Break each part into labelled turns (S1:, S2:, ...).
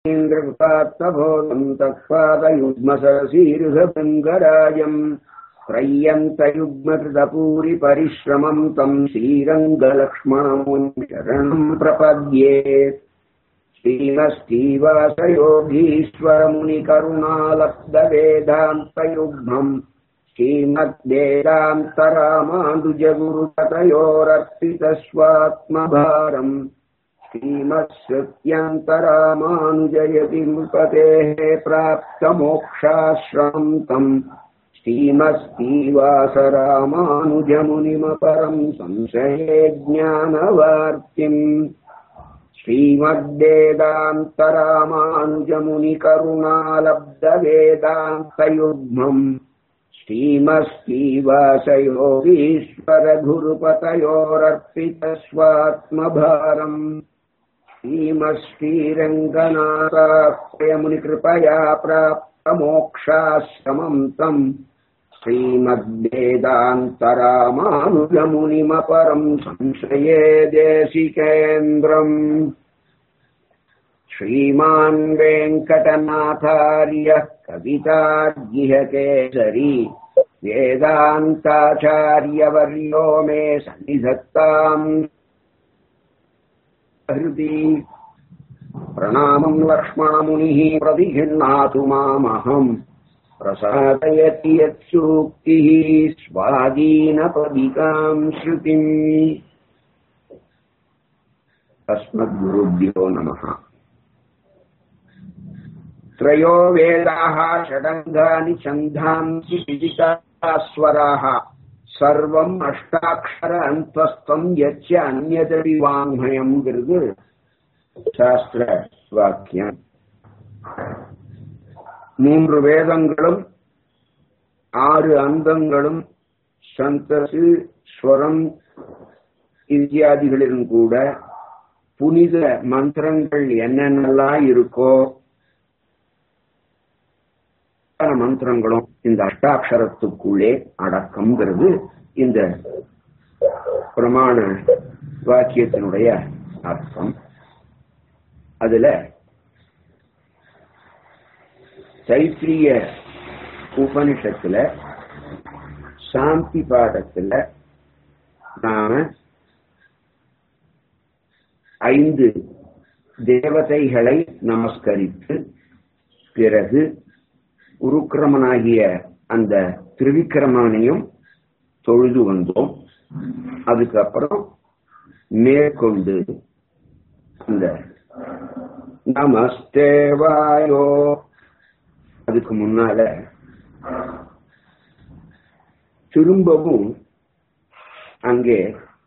S1: ीन्द्रकृतात्तबोधम् तत्पादयुग्मसरसीरुहभृङ्गराजम् त्रय्यन्तयुग्मकृतपूरिपरिश्रमम् तम् श्रीरङ्गलक्ष्मणमुनि शरणम् प्रपद्ये श्रीमस्तीवासयोगीश्वरमुनिकरुणालब्धवेदान्तयुग्मम् श्रीमद्वेदान्तरामानुजगुरुपतयोरर्पितस्वात्मभारम् श्रीमत्सत्यन्तरामानुजयति नृपतेः प्राप्तमोक्षाश्रमम् तम् श्रीमस्तीवासरामानुजमुनिमपरम् संशये ज्ञानवार्तिम् श्रीमद्वेदान्तरामानुजमुनिकरुणालब्धवेदान्तयुग्मम् श्रीमस्तीवासयोगीश्वरगुरुपतयोरर्पितस्वात्मभारम् श्रीमश्रीरङ्गनाथायमुनिकृपया प्राप्तमोक्षाश्रमम् तम् श्रीमद्वेदान्तरामानुजमुनिमपरम् संशये देशिकेन्द्रम् श्रीमान् वेङ्कटनाथार्यः कवितार्गिहकेसरी वेदान्ताचार्यवर्यो मे सन्निधत्ताम् हृदि प्रणामम् लक्ष्मणमुनिः प्रतिगृह्णातु मामहम् प्रसादयति यत्सूक्तिः स्वाधीनपदिकाम् श्रुतिम् अस्मद्गुरुभ्यो नमः त्रयो वेदाः षडङ्गानि छन्दांसि विदितास्वराः சர்வம் அஷ்டாட்சர அந்தஸ்தம் எச்ச அந்நதபி வாங்மயம்ங்கிறது சாஸ்திர வாக்கியம் மூன்று வேதங்களும் ஆறு அந்தங்களும் சந்தசு ஸ்வரம் இத்தியாதிகளிலும் கூட புனித மந்திரங்கள் என்னென்னலாம் இருக்கோ மந்திரங்களும் இந்த அஷ்டாட்சரத்துக்குள்ளே அடக்கம்ங்கிறது இந்த பிரமாண வாக்கியத்தினுடைய அர்த்தம் அதுல தைத்திரிய உபனிஷத்துல சாந்தி பாடத்துல நாம ஐந்து தேவதைகளை நமஸ்கரித்து பிறகு உருக்கிரமனாகிய அந்த திருவிக்கிரமனையும் தொழுது வந்தோம் அதுக்கப்புறம் மேற்கொண்டு அந்த நமஸ்தேவாயோ அதுக்கு முன்னால திரும்பவும் அங்கே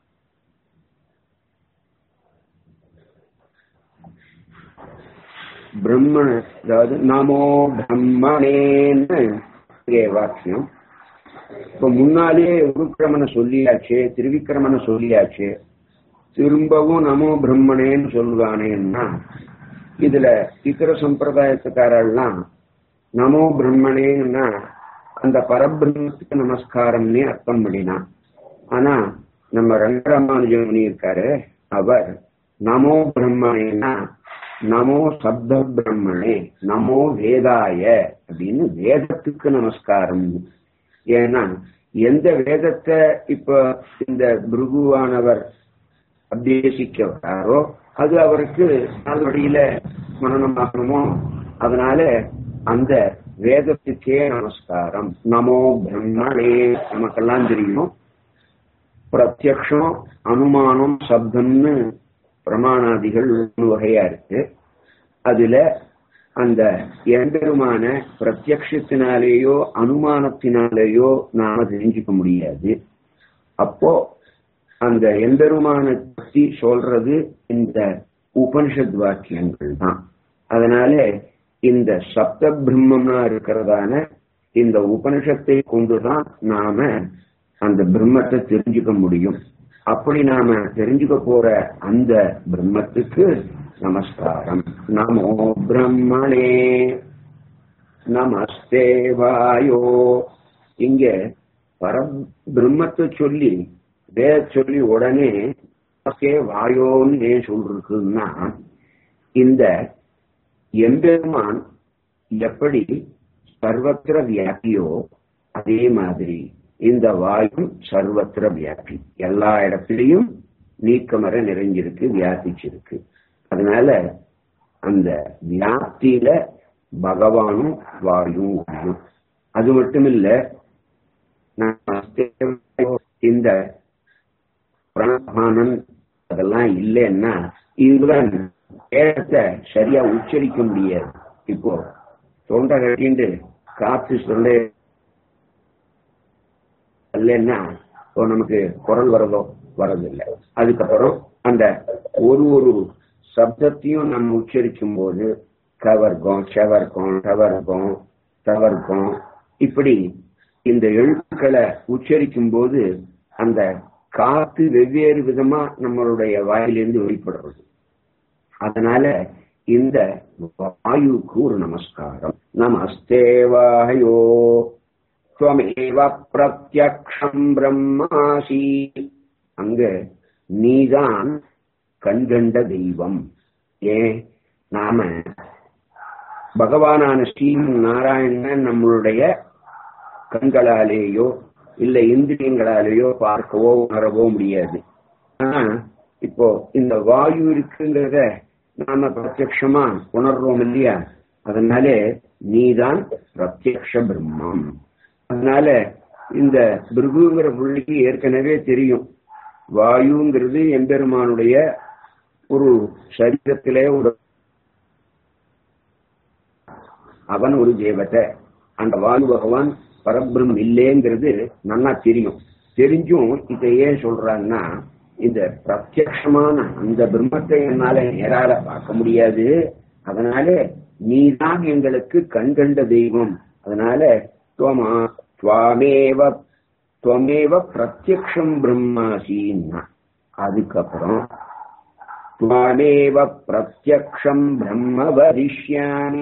S1: பிரம்மண அதாவது நமோ பிரம்மணேன்னு வாக்கியம் இப்ப முன்னாலே உருக்கிரமனை சொல்லியாச்சு திருவிக்கிரமனை சொல்லியாச்சு திரும்பவும் நமோ பிரம்மணேன்னு சொல்லுவானேன்னா இதுல இக்கர சம்பிரதாயத்துக்காரெல்லாம் நமோ பிரம்மணேன்னா அந்த பரபிரம்மத்துக்கு நமஸ்காரம்னே அர்த்தம் பண்ணினான் ஆனா நம்ம ரங்கராமானுஜ முனி இருக்காரு அவர் நமோ பிரம்மணேன்னா நமோ சப்த பிரம்மணே நமோ வேதாய அப்படின்னு வேதத்துக்கு நமஸ்காரம் ஏன்னா எந்த வேதத்தை இப்ப இந்த பிருகுவானவர் அபியசிக்கிறாரோ அது அவருக்கு நல்லபடியில மனநமாகணுமோ அதனால அந்த வேதத்துக்கே நமஸ்காரம் நமோ பிரம்மணே நமக்கெல்லாம் தெரியும் பிரத்யக்ஷம் அனுமானம் சப்தம்னு பிரமாணாதிகள் ஒன்று வகையா இருக்கு அதுல அந்த எம்பெருமான பிரத்யக்ஷத்தினாலேயோ அனுமானத்தினாலேயோ நாம தெரிஞ்சுக்க முடியாது அப்போ அந்த எம்பெருமான பத்தி சொல்றது இந்த உபனிஷத் வாக்கியங்கள் தான் அதனால இந்த சப்த பிரம்மம்னா இருக்கிறதான இந்த உபனிஷத்தை கொண்டுதான் நாம அந்த பிரம்மத்தை தெரிஞ்சுக்க முடியும் அப்படி நாம தெரிஞ்சுக்க போற அந்த பிரம்மத்துக்கு நமஸ்காரம் நமோ பிரம்மணே நமஸ்தே வாயோ இங்க பர பிரம்மத்தை சொல்லி வேத சொல்லி உடனே நமஸ்தே வாயோன்னு ஏன் சொல்றதுன்னா இந்த எம்பெருமான் எப்படி சர்வத்திர வியாபியோ அதே மாதிரி இந்த வாயும் சர்வத்திர வியாபி எல்லா இடத்திலையும் நீக்கமர நிறைஞ்சிருக்கு வியாபிச்சிருக்கு அதனால அந்த வியாப்தியில பகவானும் வாயும் ஒண்ணும். அது மட்டும் இல்ல இந்த பிராணபானன் அதெல்லாம் இல்லைன்னா இதுதான் வேதத்தை சரியா உச்சரிக்க முடியாது இப்போ தொண்டை கட்டிண்டு காத்து சொல்ல இல்லைன்னா இப்போ நமக்கு குரல் வரதோ வரதில்லை அதுக்கப்புறம் அந்த ஒரு ஒரு சப்தத்தையும் நம்ம உச்சரிக்கும் போது கவர்க்கம் செவர்க்கம் டவர்க்கம் தவர்க்கம் இப்படி இந்த எழுத்துக்களை உச்சரிக்கும் போது அந்த காத்து வெவ்வேறு விதமா நம்மளுடைய வாயிலிருந்து வெளிப்படுறது அதனால இந்த வாயுக்கு ஒரு நமஸ்காரம் நமஸ்தே வாயோ துவமேவ பிரத்யக்ஷம் பிரம்மாசி அங்க நீதான் கண்கண்ட தெய்வம் ஏன் நாம பகவானான ஸ்ரீ நாராயணன் நம்மளுடைய கண்களாலேயோ இல்ல இந்திரியங்களாலேயோ பார்க்கவோ உணரவோ முடியாது ஆனா இப்போ இந்த வாயு இருக்குங்கிறத நாம பிரத்யக்ஷமா உணர்றோம் இல்லையா அதனாலே நீதான் பிரத்யக்ஷ பிரம்மம் அதனால இந்த பிருகுங்கிற புள்ளிக்கு ஏற்கனவே தெரியும் வாயுங்கிறது எம்பெருமானுடைய ஒரு சரீரத்திலே ஒரு அவன் ஒரு தேவத்தை அந்த வாயு பகவான் பரபிரம் இல்லைங்கிறது நல்லா தெரியும் தெரிஞ்சும் இதை ஏன் சொல்றாங்கன்னா இந்த பிரத்யக்ஷமான அந்த பிரம்மத்தை என்னால நேரால பார்க்க முடியாது அதனால நீதான் எங்களுக்கு கண்கண்ட தெய்வம் அதனால துவமா துவாமேவ துவமேவ பிரத்யக்ஷம் பிரம்மாசின்னா அதுக்கப்புறம் துவாமேவ பிரத்யக்ஷம் பிரம்ம வரிஷ்யாமி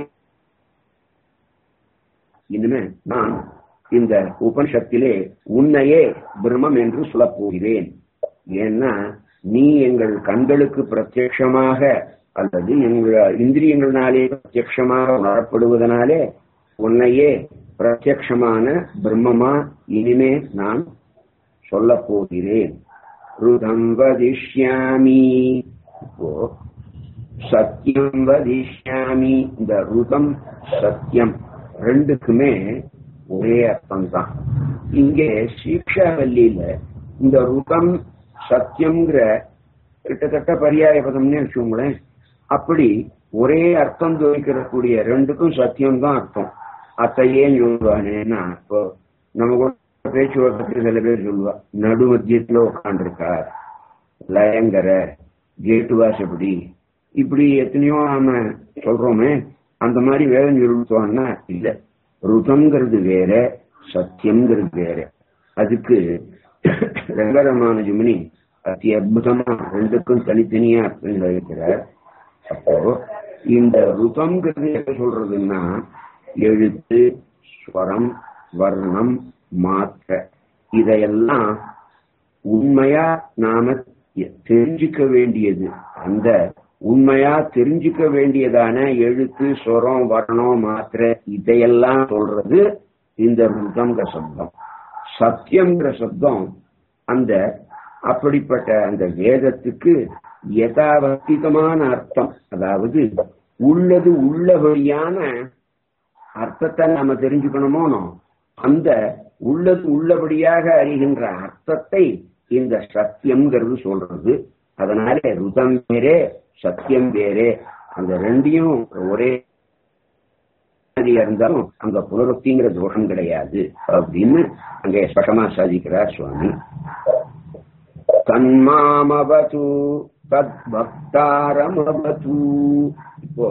S1: இனிமே நான் இந்த உபனிஷத்திலே உன்னையே பிரம்மம் என்று சொல்லப் போகிறேன் ஏன்னா நீ எங்கள் கண்களுக்கு பிரத்யட்சமாக அல்லது எங்கள் இந்திரியங்களினாலே பிரத்யட்சமாக உணரப்படுவதனாலே உன்னையே பிரத்யட்சமான பிரம்மமா இனிமே நான் சொல்லப் போகிறேன் ருதம் வதிஷ்யாமி இப்போ சத்தியம் வதிஷ்யாமி இந்த ருதம் சத்தியம் ரெண்டுக்குமே ஒரே அர்த்தம் தான் இங்கே சீக்ஷாவல்லியில இந்த ருதம் சத்தியம்ங்கிற கிட்டத்தட்ட பரியாய பதம்னு வச்சுக்கோங்களேன் அப்படி ஒரே அர்த்தம் துவைக்கிறக்கூடிய ரெண்டுக்கும் சத்தியம் தான் அர்த்தம் அத்தை ஏன் சொல்லுவானேன்னா இப்போ நம்ம கூட பேச்சு வழக்கத்தில் சில பேர் சொல்லுவா நடு மத்தியத்துல உட்காந்துருக்கார் லயங்கர கேட்டு வாசப்படி இப்படி எத்தனையோ நாம சொல்றோமே அந்த மாதிரி வேதம் சொல்லுவாங்கன்னா இல்ல ருதம்ங்கிறது வேற சத்தியம்ங்கிறது வேற அதுக்கு ரங்கரமானுஜமுனி அதி அற்புதமா ரெண்டுக்கும் தனித்தனியா அர்த்தம் வைக்கிறார் அப்போ இந்த ருதம்ங்கிறது என்ன சொல்றதுன்னா எழுத்து ஸ்வரம் வர்ணம் மாற்ற இதையெல்லாம் உண்மையா நாம தெரிஞ்சுக்க வேண்டியது அந்த உண்மையா தெரிஞ்சுக்க வேண்டியதான எழுத்து ஸ்வரம் வர்ணம் மாத்திரை இதையெல்லாம் சொல்றது இந்த ருதம்ங்கிற சப்தம் சத்தியம்ங்கிற சப்தம் அந்த அப்படிப்பட்ட அந்த வேதத்துக்கு யதாவர்த்திதமான அர்த்தம் அதாவது உள்ளது உள்ளபடியான அர்த்தத்தை நாம தெரிஞ்சுக்கணுமோ அந்த உள்ளது உள்ளபடியாக அறிகின்ற அர்த்தத்தை இந்த சத்தியம்ங்கிறது சொல்றது அதனால ருதம் வேறே சத்தியம் வேறே அந்த ரெண்டையும் ஒரே இருந்தாலும் அங்க புனருக்திங்கிற தோஷம் கிடையாது அப்படின்னு அங்கே ஸ்பஷ்டமா சாதிக்கிறார் சுவாமி தன்மாமவது தத் பக்தாரமவது இப்போ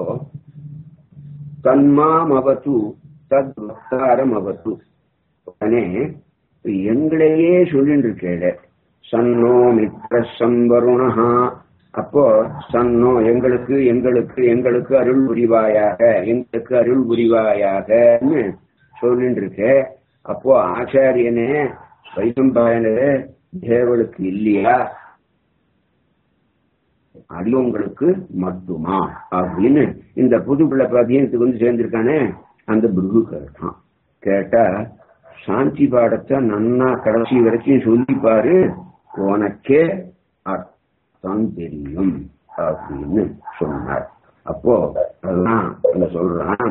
S1: தன்மாமவது தத் பக்தாரமவது உடனே எங்களையே சொல்லிட்டு இருக்கேட சன்னோ மித்ர சம்பருணா அப்போ சன்னோ எங்களுக்கு எங்களுக்கு எங்களுக்கு அருள் புரிவாயாக எங்களுக்கு அருள் புரிவாயாகன்னு சொல்லிட்டு இருக்க அப்போ ஆச்சாரியனே வைசம்பாயனே தேவளுக்கு இல்லையா அடியோங்களுக்கு மட்டுமா அப்படின்னு இந்த புது பிள்ளை பதியத்துக்கு வந்து சேர்ந்திருக்கானே அந்த பிருகு கேட்டான் கேட்டா சாந்தி பாடத்தை நன்னா கடைசி வரைக்கும் சொல்லிப்பாரு உனக்கே அர்த்தம் தெரியும் அப்படின்னு சொன்னார் அப்போ அதெல்லாம் அந்த சொல்றான்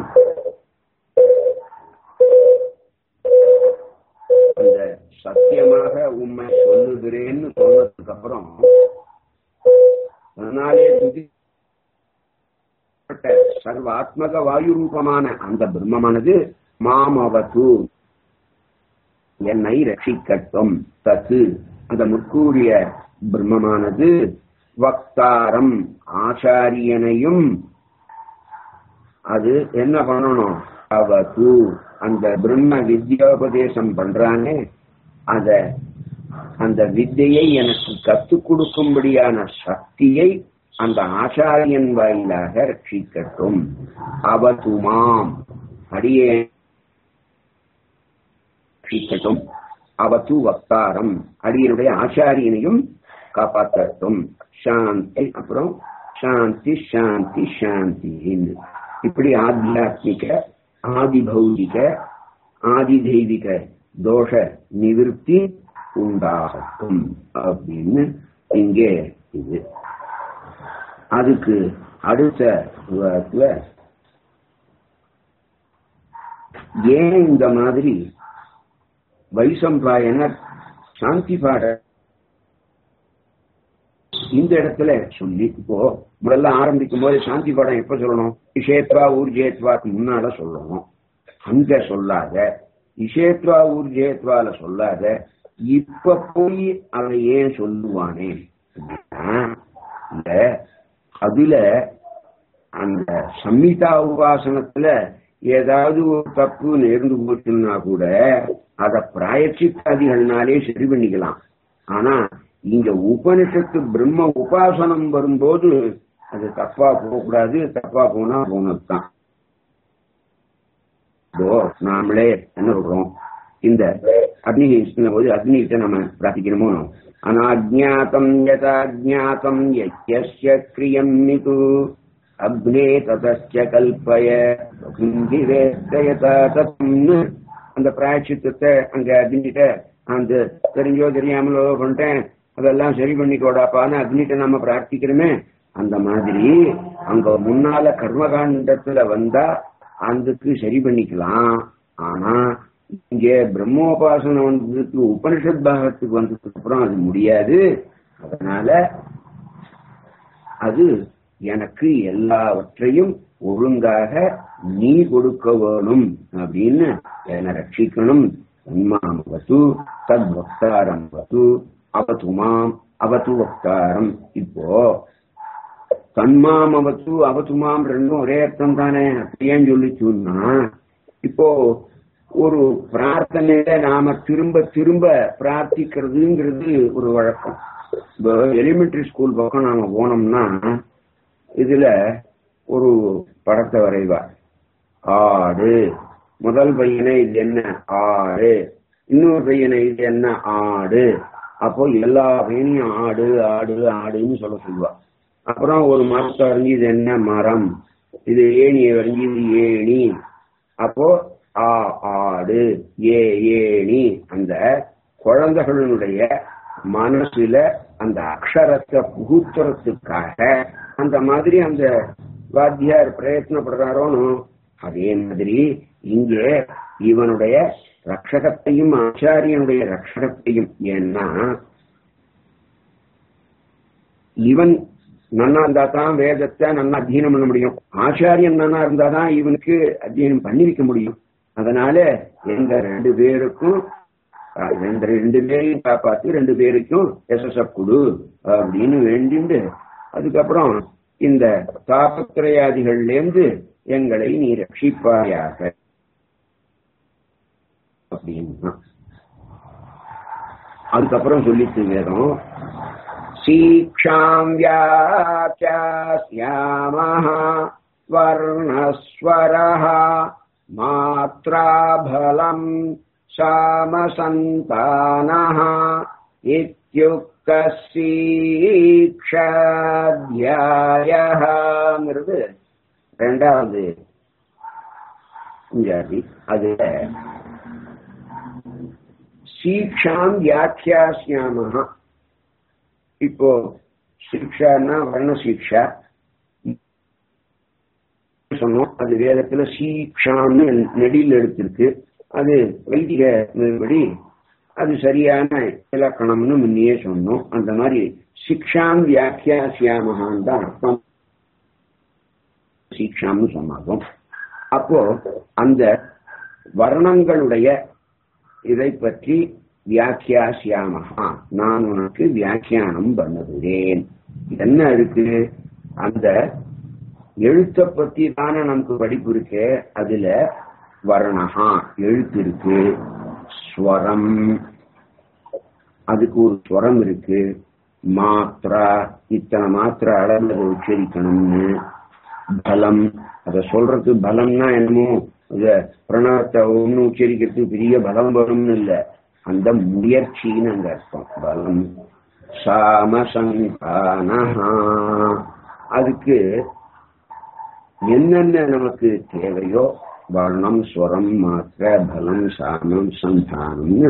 S1: அந்த சத்தியமாக உண்மை சொல்லுகிறேன்னு சொன்னதுக்கு அப்புறம் அதனாலே சர்வாத்மக வாயு ரூபமான அந்த பிரம்மமானது மாமவது என்னை ரட்சிக்கட்டும் தத்து அந்த முற்கூறிய பிரம்மமானது வக்தாரம் ஆச்சாரியனையும் அது என்ன பண்ணணும் அவது அந்த பிரம்ம வித்யோபதேசம் பண்றானே அத அந்த வித்தையை எனக்கு கத்துக் கொடுக்கும்படியான சக்தியை அந்த ஆச்சாரியன் வாயிலாக ரட்சிக்கட்டும் அவதுமாம் அடியே ரட்சிக்கட்டும் அவத்து வக்தாரம் அடியனுடைய ஆச்சாரியனையும் காப்பாற்றட்டும் சாந்தி அப்புறம் சாந்தி சாந்தி சாந்தின்னு இப்படி ஆத்தியாத்மிக ஆதி பௌதிக ஆதி தெய்வீக தோஷ நிவிருத்தி உண்டாகட்டும் அப்படின்னு இங்கே இது அதுக்கு அடுத்த விவாதத்துல ஏன் இந்த மாதிரி வைசம்பாயனர் சாந்தி பாட இந்த இடத்துல சொல்லி இப்போ முதல்ல ஆரம்பிக்கும் போது சாந்தி பாடம் எப்ப சொல்லணும் இஷேத்வா ஊர்ஜேத்வாக்கு முன்னால சொல்லணும் அங்க சொல்லாத இஷேத்வா ஊர்ஜேத்வால சொல்லாத இப்ப போய் அதை ஏன் சொல்லுவானே இந்த அதுல அந்த சம்மிதா உபாசனத்துல ஏதாவது ஒரு தப்பு நேர்ந்து போச்சுன்னா கூட அத பிராயச்சித்தாதிகள்னாலே சரி பண்ணிக்கலாம் ஆனா இங்க உபனிஷத்து பிரம்ம உபாசனம் வரும்போது அது தப்பா போகக்கூடாது தப்பா போனா போனதுதான் நாமளே என்ன சொல்றோம் இந்த அக்னி போது அக்னிகிட்ட நம்ம பிரார்த்திக்கணுமோ அனாஜாத்தம் யதாஜாத்தம் யஜ்ய கிரியம் மிது அக்னே ததச்ச கல்பய தம்னு அந்த பிராயச்சித்தத்தை அங்க அக்னிகிட்ட அந்த தெரிஞ்சோ தெரியாமலோ பண்ணிட்டேன் அதெல்லாம் சரி பண்ணிக்கோடாப்பான்னு அக்னிகிட்ட நம்ம பிரார்த்திக்கிறோமே அந்த மாதிரி அங்க முன்னால கர்மகாண்டத்துல வந்தா அதுக்கு சரி பண்ணிக்கலாம் ஆனா இங்க பிரம்மோபாசனம் வந்ததுக்கு உபனிஷத் பாகத்துக்கு வந்ததுக்கு அப்புறம் அது முடியாது அதனால அது எனக்கு எல்லாவற்றையும் ஒழுங்காக நீ கொடுக்க வேணும் அப்படின்னு என்னை ரட்சிக்கணும் தன்மாமவது தத் வக்தாரம் வது அவதுமாம் அவத்து வக்தாரம் இப்போ தன்மாம் அவத்து அவத்துமாம் ரெண்டும் ஒரே அர்த்தம் தானே அப்படியேன்னு சொல்லி சொன்னா இப்போ ஒரு பிரார்த்தனையில நாம திரும்ப திரும்ப பிரார்த்திக்கிறதுங்கிறது ஒரு வழக்கம் இப்போ எலிமெண்டரி ஸ்கூல் பக்கம் நாம போனோம்னா இதுல ஒரு படத்தை வரைவா ஆடு முதல் பையனை இது என்ன ஆடு இன்னொரு பையனை இது என்ன ஆடு அப்போ எல்லா பையனையும் ஆடு ஆடு ஆடுன்னு சொல்ல சொல்லுவா அப்புறம் ஒரு மரத்தை வரைஞ்சி இது என்ன மரம் இது ஏணியை வரைஞ்சி இது ஏணி அப்போ ஆ ஆடு ஏ ஏணி அந்த குழந்தைகளுடைய மனசுல அந்த அக்ஷரத்தை புகுத்துறதுக்காக அந்த மாதிரி அந்த வாத்தியார் பிரயத்னப்படுறாரோன்னு அதே மாதிரி இங்கே இவனுடைய ரட்சகத்தையும் ஆச்சாரியனுடைய ரட்சகத்தையும் ஏன்னா இவன் நன்னா இருந்தா தான் வேதத்தை நன்னா அத்தியனம் பண்ண முடியும் ஆச்சாரியன் நன்னா இருந்தா தான் இவனுக்கு அத்தியனம் பண்ணி வைக்க முடியும் அதனால எந்த ரெண்டு பேருக்கும் இந்த ரெண்டு பேரையும் காப்பாத்தி ரெண்டு பேருக்கும் எஸ்எஸ்எஃப் கொடு அப்படின்னு வேண்டிண்டு அதுக்கப்புறம் இந்த தாபத்திரையாதிகள்ல இருந்து எங்களை நீ ரட்சிப்பாயாக அப்படின்னா அதுக்கப்புறம் சொல்லிட்டு வேதம் சீக்ஷாம் வியாச்சாஸ்யாமஹ வர்ணஸ்வரஹ மாத்ராபலம் சாமசந்தானஹ இத்யுக்தௌ சீக்ஷாத்தியாயங்கிறது ரெண்டாவது ஜாதி அதுல சீக்ஷாம் வியாக்கியாசியாமஹா இப்போ சிக்ஷான்னா வர்ண சிக்ஷா சொன்னோம் அது வேதத்துல சீக்ஷான்னு நெடியில் எடுத்திருக்கு அது வைதிக படி அது சரியான இலக்கணம்னு முன்னையே சொன்னோம் அந்த மாதிரி சிக்ஷாம் வியாக்கியாசியாமகான் தான் அர்த்தம் சீக்ஷாம்னு சொன்னாலும் அப்போ அந்த வர்ணங்களுடைய இதை பற்றி வியாக்கியாசியாமகா நான் உனக்கு வியாக்கியானம் பண்ணுகிறேன் என்ன இருக்கு அந்த எழுத்த பத்தி தானே நமக்கு படிப்பு இருக்கு அதுல வர்ணகா எழுத்து இருக்கு ஸ்வரம் அதுக்கு ஒரு ஸ்வரம் இருக்கு மாத்ரா இத்தனை மாத்திரை அளவுல உச்சரிக்கணும்னு பலம் அத சொல்றது பலம்னா என்னமோ இத பிரணவத்தை ஒண்ணு உச்சரிக்கிறதுக்கு பெரிய பலம் வரும்னு இல்ல அந்த முயற்சின்னு அங்க அர்த்தம் பலம் சாமசங்கானஹா அதுக்கு என்னென்ன நமக்கு தேவையோ வர்ணம் ஸ்வரம் மாத்திர பலம் சாமம் சந்தானம்னு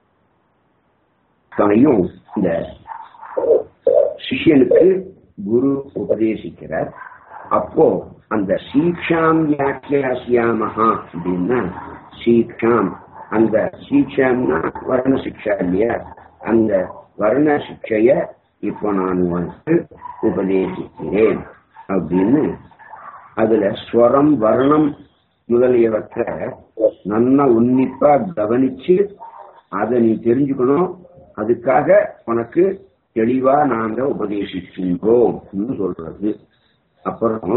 S1: தனையும் இந்த சிஷ்யனுக்கு குரு உபதேசிக்கிறார் அப்போ அந்த சீக்ஷாம் வியாக்கியாசியாமஹா அப்படின்னா சீக்ஷாம் அந்த சீக்ஷாம்னா வர்ண சிக்ஷா இல்லையா அந்த வர்ண சிக்ஷைய இப்போ நான் உனக்கு உபதேசிக்கிறேன் அப்படின்னு அதுல ஸ்வரம் வர்ணம் முதலியவற்றை நல்லா உன்னிப்பா கவனிச்சு அதை நீ தெரிஞ்சுக்கணும் அதுக்காக உனக்கு தெளிவா நாங்க உபதேசிக்கின்றோம் சொல்றது அப்புறம்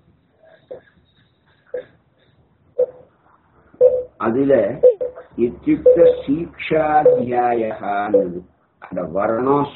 S1: அதுல இத்தியுக்த சீக்ஷாத்தியாயகான்னு அந்த வர்ணம்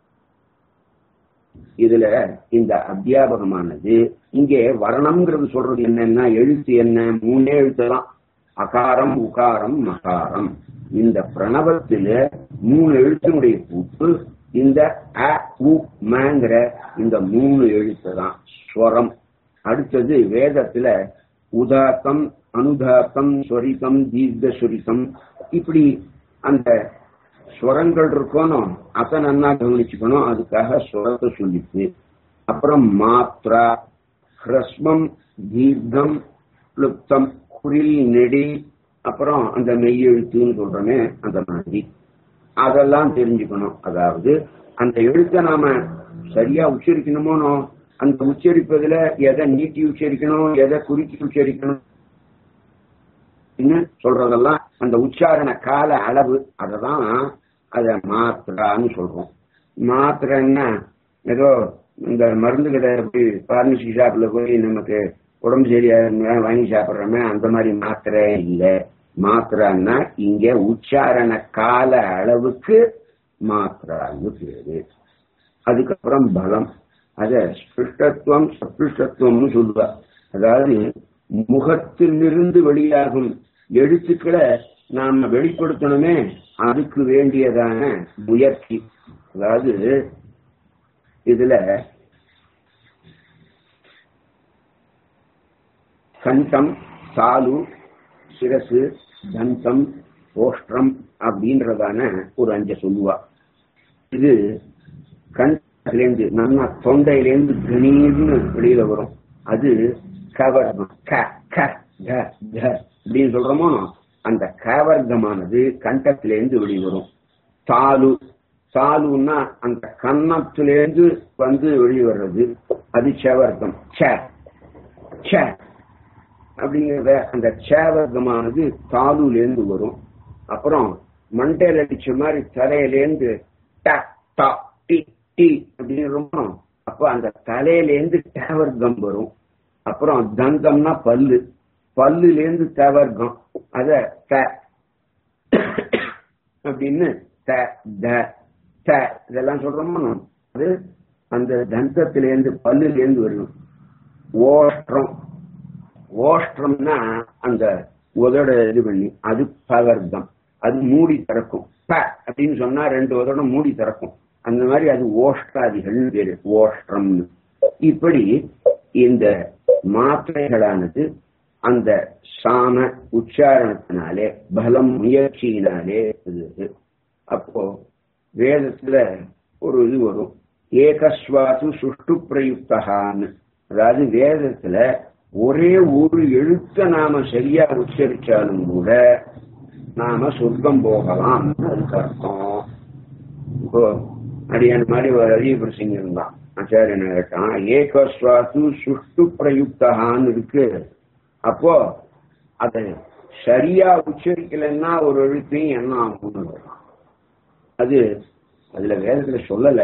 S1: இதுல இந்த அத்தியாபகமானது இங்கே வர்ணம்ங்கிறது சொல்றது என்னன்னா எழுத்து என்ன மூணே எழுத்துலாம் அகாரம் உகாரம் மகாரம் இந்த பிரணவத்துல மூணு எழுத்தினுடைய கூட்டு இந்த அ உ மங்கிற இந்த மூணு எழுத்து தான் ஸ்வரம் அடுத்தது வேதத்துல உதாத்தம் அனுதாத்தம் ஸ்வரிதம் தீர்க்க சுரிதம் இப்படி அந்த ஸ்வரங்கள் இருக்கணும் அதை நன்னா கவனிச்சுக்கணும் அதுக்காக ஸ்வரத்தை சொல்லிச்சு அப்புறம் மாத்ரா ஹ்ரஸ்மம் தீர்க்கம் லுப்தம் குரில் நெடி அப்புறம் அந்த மெய்யெழுத்துன்னு சொல்றோமே அந்த மாதிரி அதெல்லாம் தெரிஞ்சுக்கணும் அதாவது அந்த எழுத்தை நாம சரியா உச்சரிக்கணுமோனோ அந்த உச்சரிப்பதுல எதை நீட்டி உச்சரிக்கணும் எதை குறுக்கி உச்சரிக்கணும் சொல்றதெல்லாம் அந்த உச்சாரண கால அளவு அததான் அத மாத்திரான்னு சொல்றோம் மாத்திரைன்னா ஏதோ இந்த மருந்து கடை போய் பார்மசி ஷாப்ல போய் நமக்கு உடம்பு சரியா வாங்கி சாப்பிடுறோமே அந்த மாதிரி மாத்திரை இல்லை மாத்திரான்னா இங்க உச்சாரண கால அளவுக்கு மாத்திரான்னு பேரு அதுக்கப்புறம் பலம் அத ஸ்பிருஷ்டத்துவம் சப்ருஷ்டத்துவம்னு சொல்லுவா அதாவது முகத்திலிருந்து வெளியாகும் எழுத்துக்களை நாம வெளிப்படுத்தணுமே அதுக்கு வேண்டியதான முயற்சி அதாவது இதுல கண்டம் தாலு சிரசு தந்தம் ஓஷ்டம் அப்படின்றதான ஒரு அஞ்ச சொல்லுவா இது கண்லேருந்து நம்ம தொண்டையிலேருந்து கணீர்னு வெளியில வரும் அது கவர்கம் க க க க அப்படின்னு சொல்றோமோ அந்த கவர்க்கமானது கண்டத்திலேருந்து வெளிவரும் தாலு தாலுன்னா அந்த கன்னத்திலேருந்து வந்து வெளிவர்றது அது செவர்க்கம் ச ச அப்படிங்கிறத அந்த சேவர்க்கமானது தாலுலேருந்து வரும் அப்புறம் மண்டையில் அடிச்ச மாதிரி தலையிலேருந்து ட ட டி டி அப்படின்னு அப்ப அந்த தலையிலேருந்து தேவர்க்கம் வரும் அப்புறம் தந்தம்னா பல்லு பல்லுலேருந்து தேவர்க்கம் அத த அப்படின்னு த த த இதெல்லாம் சொல்றோமோ அது அந்த தந்தத்திலேருந்து பல்லுலேருந்து வரும் ஓஷ்டம் ஓஷ்டம்னா அந்த உதட இது பண்ணி அது பவர்க்கம் அது மூடி திறக்கும் ப அப்படின்னு சொன்னா ரெண்டு உதடம் மூடி திறக்கும் அந்த மாதிரி அது ஓஷ்டாதிகள் பேரு ஓஷ்டம் இப்படி இந்த மாத்திரைகளானது அந்த சாம உச்சாரணத்தினாலே பலம் முயற்சியினாலே இது அப்போ வேதத்துல ஒரு இது வரும் ஏகஸ்வாசு சுஷ்டு பிரயுக்தகான்னு அதாவது வேதத்துல ஒரே ஒரு எழுத்த நாம சரியா உச்சரிச்சாலும் கூட நாம சொர்க்கம் போகலாம் அதுக்கு அர்த்தம் இப்போ அடியான மாதிரி ஒரு அதிக சிங் இருந்தான் ஆச்சாரியன் கேட்டான் ஏகஸ்வாசு சுஷ்டு பிரயுக்தகான்னு இருக்கு அப்போ அதை சரியா உச்சரிக்கலைன்னா ஒரு எழுத்தையும் என்ன ஆகும்னு அது அதுல வேதத்துல சொல்லல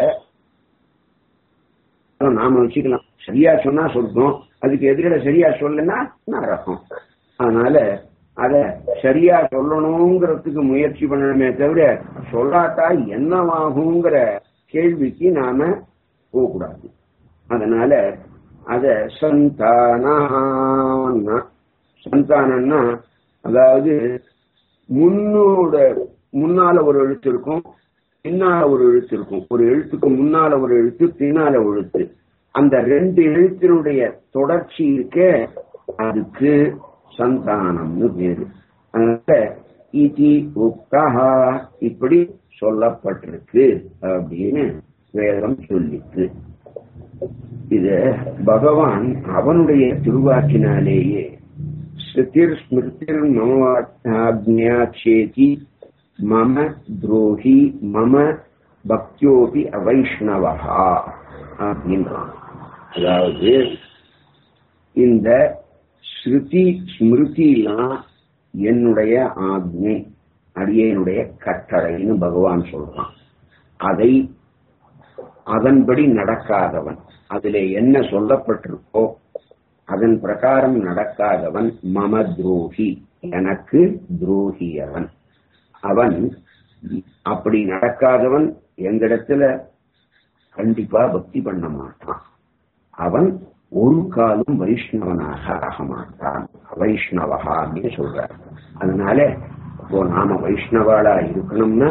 S1: நாம வச்சுக்கலாம் சரியா சொன்னா சொர்க்கம் அதுக்கு எதிரில சரியா சொல்லனா நரகம் அதனால அத சரியா சொல்லணுங்கிறதுக்கு முயற்சி பண்ணணுமே தவிர சொல்லாட்டா என்னவாகுங்கிற கேள்விக்கு நாம போகக்கூடாது அதனால அத சந்தானா சந்தானம்னா அதாவது முன்னோட முன்னால ஒரு எழுத்து இருக்கும் பின்னால ஒரு எழுத்து இருக்கும் ஒரு எழுத்துக்கு முன்னால ஒரு எழுத்து பின்னால ஒரு எழுத்து அந்த ரெண்டு எழுத்தினுடைய தொடர்ச்சி இருக்க அதுக்கு சந்தானம்னு பேரு அதனால இதி உக்தா இப்படி சொல்லப்பட்டிருக்கு அப்படின்னு வேதம் சொல்லிட்டு இது பகவான் அவனுடைய திருவாக்கினாலேயே ஸ்ருதிர் ஸ்மிருதிர் மமவாஜ்ஞா சேதி மம துரோகி மம பக்தியோபி அவைஷ்ணவா அப்படின்றான் அதாவது இந்த ஸ்ருதி ஸ்மிருதிலாம் என்னுடைய ஆக்ஞை அடியனுடைய கட்டளைன்னு பகவான் சொல்றான் அதை அதன்படி நடக்காதவன் அதுல என்ன சொல்லப்பட்டிருக்கோ அதன் பிரகாரம் நடக்காதவன் மம துரோகி எனக்கு துரோகி அவன் அவன் அப்படி நடக்காதவன் எங்களிடத்துல கண்டிப்பா பக்தி பண்ண மாட்டான் அவன் ஒரு காலம் வைஷ்ணவனாக ஆக மாட்டான் வைஷ்ணவா அப்படின்னு சொல்றார் அதனால இப்போ நாம வைஷ்ணவாளா இருக்கணும்னா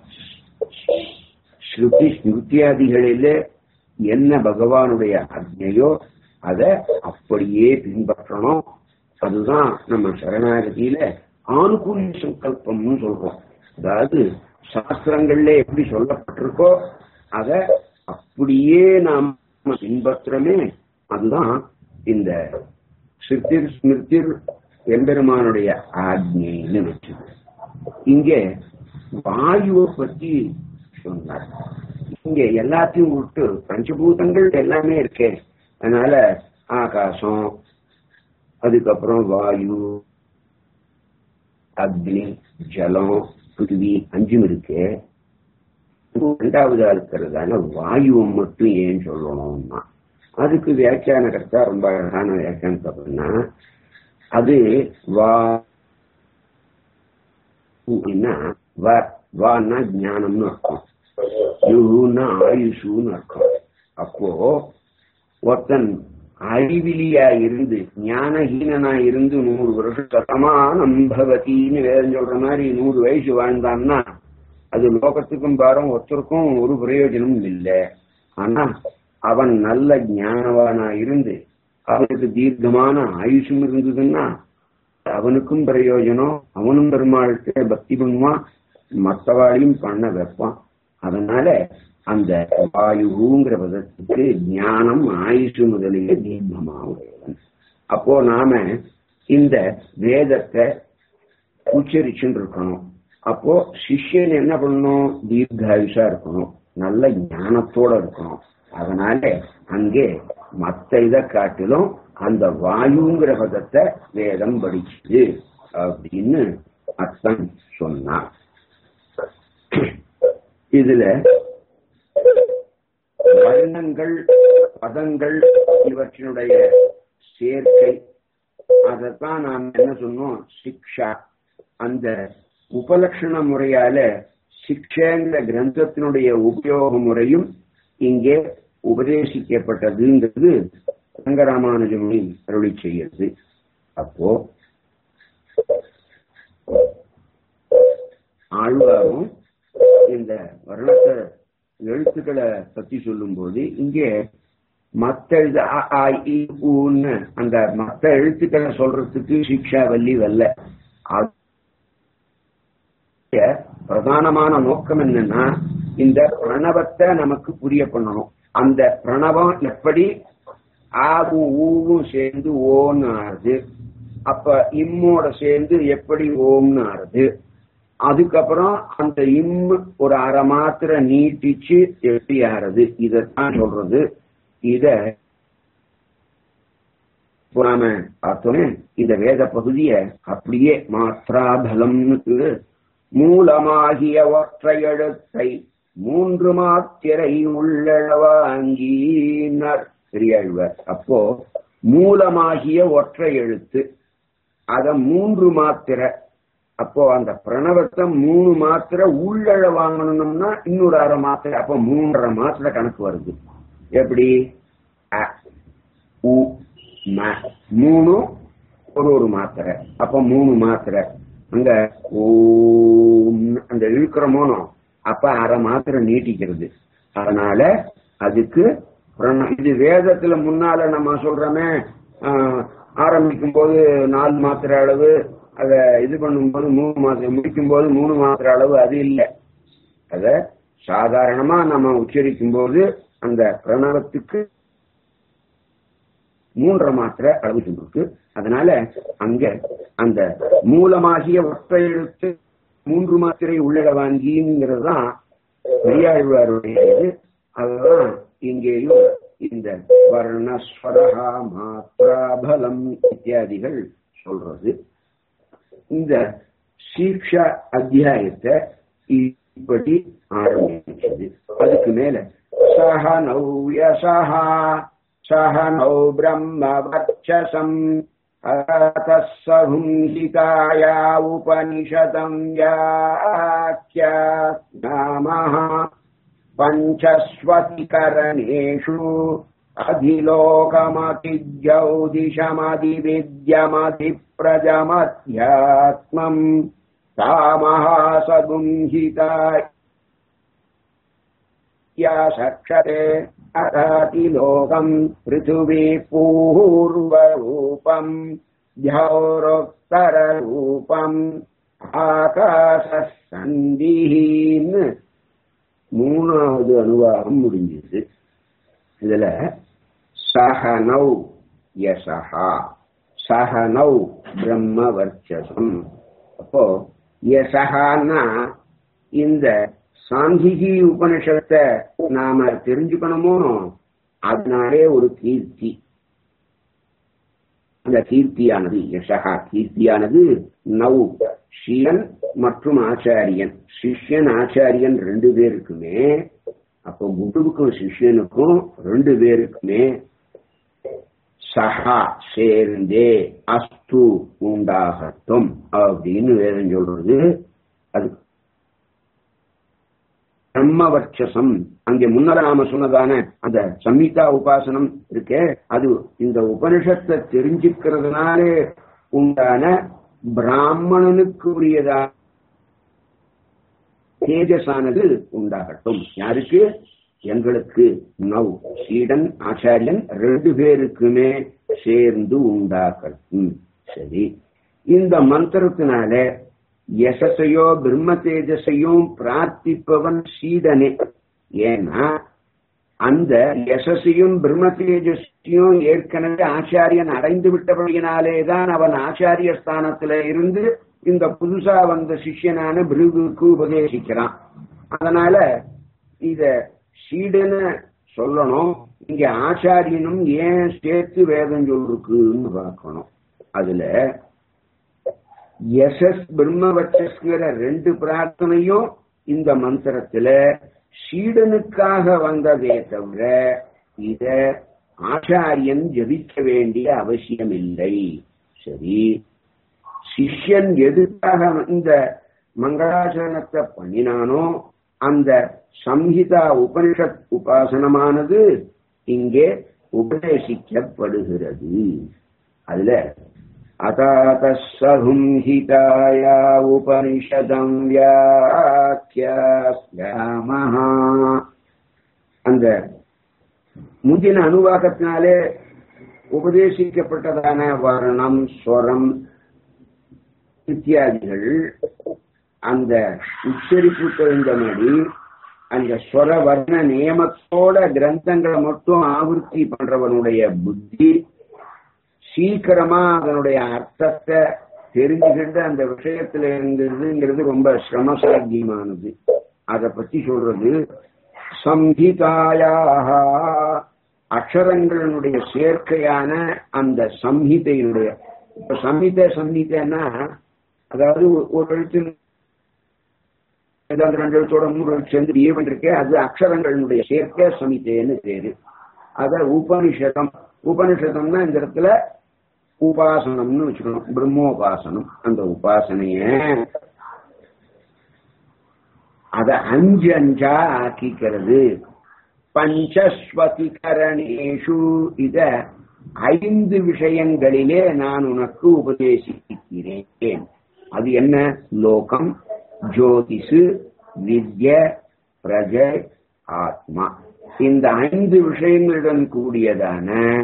S1: ஸ்ருதி ஸ்மிருத்தியாதிகளில என்ன பகவானுடைய அக்னையோ அத அப்படியே பின்பற்றணும் அதுதான் நம்ம சரணாகதியில ஆணுகூல்ய சங்கல்பம்னு சொல்றோம் அதாவது சாஸ்திரங்கள்ல எப்படி சொல்லப்பட்டிருக்கோ அத அப்படியே நாம் பின்பற்றமே அதுதான் இந்த சித்திர் ஸ்மிருதிர் எம்பெருமானுடைய ஆக்ஞைன்னு வச்சது இங்கே வாயுவை பத்தி சொன்னார் இங்க எல்லாத்தையும் விட்டு பஞ்சபூதங்கள் எல்லாமே இருக்கே அதனால ஆகாசம் அதுக்கப்புறம் வாயு அக்னி ஜலம் பிருத்திவி அஞ்சும் இருக்கு ரெண்டாவதா இருக்கிறதால வாயுவை மட்டும் ஏன் சொல்லணும்னா அதுக்கு வியாக்கியான கர்த்தா ரொம்ப அழகான வியாக்கியானத்தை பண்ணா அது வா வான்னா ஞானம்னு அர்த்தம் யுன்னா ஆயுஷுன்னு அர்த்தம் அப்போ ஒருத்தன் அறிவிலியா இருந்து ஞானஹீனனா இருந்து நூறு வருஷம் சதமானம் பவதின்னு வேதம் சொல்ற மாதிரி நூறு வயசு வாழ்ந்தான்னா அது லோகத்துக்கும் பாரம் ஒருத்தருக்கும் ஒரு பிரயோஜனமும் இல்லை ஆனா அவன் நல்ல ஞானவானா இருந்து அவனுக்கு தீர்க்கமான ஆயுஷும் இருந்ததுன்னா அவனுக்கும் பிரயோஜனம் அவனும் பெருமாளுக்கு பக்தி பண்ணுவான் மற்றவாளையும் பண்ண வைப்பான் அதனால அந்த வாயுங்கிற பதத்துக்கு ஞானம் ஆயுஷு முதலிய தீர்க்கமா உடையவன் அப்போ நாம இந்த வேதத்தை உச்சரிச்சுட்டு இருக்கணும் அப்போ சிஷ்யன் என்ன பண்ணணும் தீர்காயுஷா இருக்கணும் நல்ல ஞானத்தோட இருக்கணும் அதனால அங்கே மத்த இதை காட்டிலும் அந்த வாயுங்கிற பதத்தை வேதம் படிச்சுது அப்படின்னு அர்த்தம் சொன்னான் இதுல வர்ணங்கள் பதங்கள் இவற்றினுடைய சேர்க்கை அதைத்தான் நாம் என்ன சொன்னோம் சிக்ஷா அந்த உபலட்சண முறையால சிக்ஷங்கிற கிரந்தத்தினுடைய உபயோக முறையும் இங்கே உபதேசிக்கப்பட்டதுங்கிறது ரங்கராமானுஜமணி அருளி செய்யறது அப்போ ஆழ்வாரும் இந்த வருணத்தை எழுத்துக்களை பத்தி சொல்லும்போது இங்கே மத்த எழுத்து அ, ஆ, இ, ஊன்னு அந்த மத்த எழுத்துக்களை சொல்றதுக்கு சிக்ஷா வள்ளி வரல அது பிரதானமான நோக்கம் என்னன்னா இந்த பிரணவத்தை நமக்கு புரிய பண்ணணும் அந்த பிரணவம் எப்படி ஆவும் ஊவும் சேர்ந்து ஓன்னு ஆறுது அப்ப இம்மோட சேர்ந்து எப்படி ஓம்னு ஆறுது அதுக்கப்புறம் அந்த இம் ஒரு அரை மாத்திரை நீட்டிச்சு எப்படி ஆறுது இதத்தான் சொல்றது இத இப்போ நாம பார்த்தோமே இந்த வேத பகுதிய அப்படியே மாத்ராபலம்னு மூலமாகிய ஒற்றை எழுத்தை மூன்று மாத்திரை உள்ளளவாங்கீனர் பெரியாழ்வார் அப்போ மூலமாகிய ஒற்றை எழுத்து அத மூன்று மாத்திரை அப்போ அந்த பிரணவத்தை மூணு மாத்திரை உள்ளழ வாங்கணும்னா இன்னொரு அரை மாத்திரை அப்போ மூன்றரை மாத்திரை கணக்கு வருது எப்படி அ, உ, ம. மூணு ஒரு ஒரு மாத்திரை அப்ப மூணு மாத்திரை அங்க ஓம் அந்த இழுக்கிறோமோனோ அப்ப அரை மாத்திரை நீட்டிக்கிறது அதனால அதுக்கு பிரண- இது வேதத்துல முன்னால நம்ம சொல்றோமே ஆஹ், ஆரம்பிக்கும் போது நாலு மாத்திரை அளவு அத இது பண்ணும்போது மூணு மாத்திரை முடிக்கும் போது மூணு மாத்திரை அளவு அது இல்லை அத சாதாரணமா நம்ம உச்சரிக்கும் போது அந்த பிரணவத்துக்கு மூன்றரை மாத்திரை அளவு சொல்லிருக்கு அதனால அங்க அந்த மூலமாகிய ஒற்றை எழுத்து மூன்று மாத்திரை உள்ளிட வாங்கிங்கிறது தான் பெரியாழ்வாருடைய இது அதுதான் இங்கேயும் இந்த வர்ணஸ்வரஹா மாத்ராபலம் இத்தியாதிகள் சொல்றது இந்த சீக்ஷா அத்தியாயத்தை இப்படி ஆரம்பிச்சது அதுக்கு மேல சஹ நௌயசஹா சஹ நௌ பிரம்ம வர்ச்சசம் அத்தஸ்ஸஹும்ஹிதாயா உபனிஷதம் யாக்கியாமः पञ्चस्वतिकरणेषु अधिलोकमतिज्यौदिशमधिविद्यमधिप्रजमध्यात्मम् तामहासगुंहिता या सक्षते अथातिलोकम् पृथिवी पूर्वरूपम् ध्योरोत्तररूपम् आकाशः सन्धिहीन् மூணாவது அனுவாகம் முடிஞ்சது இதுல சஹனௌ யசஹா சஹனௌ பிரம்ம வர்ச்சசம் அப்போ யசஹான்னா இந்த சாந்திகி உபனிஷத்தை நாம தெரிஞ்சுக்கணுமோ அதனாலே ஒரு கீர்த்தி அந்த கீர்த்தியானது யசகா கீர்த்தியானது நவ் ஷியன் மற்றும் ஆச்சாரியன் சிஷ்யன் ஆச்சாரியன் ரெண்டு பேருக்குமே அப்போ குருவுக்கும் சிஷ்யனுக்கும் ரெண்டு பேருக்குமே சஹா சேர்ந்தே அஸ்து உண்டாகட்டும் அப்படின்னு வேதம் சொல்றது அது பிரம்மவர்ச்சசம் அங்கே முன்னர் நாம சொன்னதான அந்த சம்ஹிதா உபாசனம் இருக்கே அது இந்த உபனிஷத்தை தெரிஞ்சுக்கிறதுனாலே உண்டான பிராமணனுக்கு உரியதா தேஜஸானது உண்டாகட்டும் யாருக்கு எங்களுக்கு நவ் சீடன் ஆச்சாரியன் ரெண்டு பேருக்குமே சேர்ந்து உண்டாகட்டும் சரி இந்த மந்திரத்தினால யசஸையோ பிரம்ம தேஜஸையும் பிரார்த்திப்பவன் சீடனே ஏன்னா அந்த யசஸையும் பிரம்ம தேஜஸையும் ஏற்கனவே ஆச்சாரியன் அடைந்து விட்டபடியினாலே தான் அவன் ஆச்சாரிய ஸ்தானத்துல இருந்து இந்த புதுசா வந்த சிஷ்யனான பிருகுக்கு உபதேசிக்கிறான் அதனால இத சீடன்னு சொல்லணும் இங்க ஆச்சாரியனும் ஏன் சேர்த்து வேதம் சொல்லிருக்குன்னு பார்க்கணும் அதுல எஸ்எஸ் பிரம்மவச்சஸ்கிற ரெண்டு பிரார்த்தனையும் இந்த மந்திரத்துல சீடனுக்காக வந்ததே தவிர இத ஆச்சாரியன் ஜபிக்க வேண்டிய அவசியம் இல்லை சரி சிஷ்யன் எதுக்காக இந்த மங்களாச்சரணத்தை பண்ணினானோ அந்த சம்ஹிதா உபனிஷத் உபாசனமானது இங்கே உபதேசிக்கப்படுகிறது அதுல அதாத்தசகும்ஹிதாயா உபனிஷதம் வியாக்கியாஸ்யாமஹ அந்த முந்தின அனுவாகத்தினாலே உபதேசிக்கப்பட்டதான வர்ணம் ஸ்வரம் இத்தியாதிகள் அந்த உச்சரிப்பு தகுந்தபடி அந்த ஸ்வர வர்ண நியமத்தோட கிரந்தங்களை மட்டும் ஆவர்த்தி பண்றவனுடைய புத்தி சீக்கிரமா அதனுடைய அர்த்தத்தை தெரிஞ்சுக்கிட்டு அந்த விஷயத்துல இருந்ததுங்கிறது ரொம்ப சிரமசாத்தியமானது அதை பத்தி சொல்றது சம்ஹிதாயாக அக்ஷரங்களுடைய சேர்க்கையான அந்த சம்ஹிதையினுடைய இப்ப சம்ஹிதை சம்ஹிதைன்னா அதாவது ஒரு எழுத்து ஏதாவது ரெண்டு எழுத்தோட மூணு எழுத்து சேர்ந்து ஏவன் இருக்கே அது அக்ஷரங்களுடைய சேர்க்கை சமிதைன்னு பேரு அத உபனிஷதம் உபனிஷதம்னா இந்த இடத்துல உபாசனம்னு வச்சுக்கணும் பிரம்மோபாசனம் அந்த உபாசனைய அத அஞ்சு அஞ்சா ஆக்கிக்கிறது பஞ்சஸ்வதிகரணேஷு இத ஐந்து விஷயங்களிலே நான் உனக்கு உபதேசிக்கிறேன் அது என்ன லோகம் ஜோதிஷு வித்ய பிரஜ ஆத்மா இந்த ஐந்து விஷயங்களுடன் கூடியதான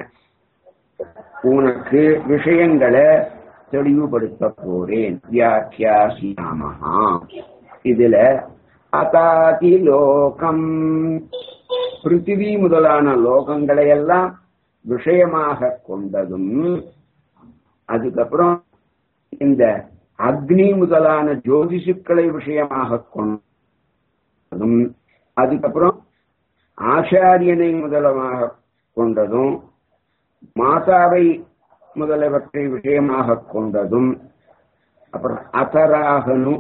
S1: உனக்கு விஷயங்களை தெளிவுபடுத்த போறேன் வியாக்கியாசியாமஹா இதுல அதாதி லோகம் பிருத்திவி முதலான லோகங்களை எல்லாம் விஷயமாக கொண்டதும் அதுக்கப்புறம் இந்த அக்னி முதலான ஜோதிஷுக்களை விஷயமாக கொண்டதும் அதுக்கப்புறம் ஆச்சாரியனை முதலமாக கொண்டதும் மாதாவை முதலவற்றை விஷயமாக கொண்டதும் அப்புறம் அதராகனும்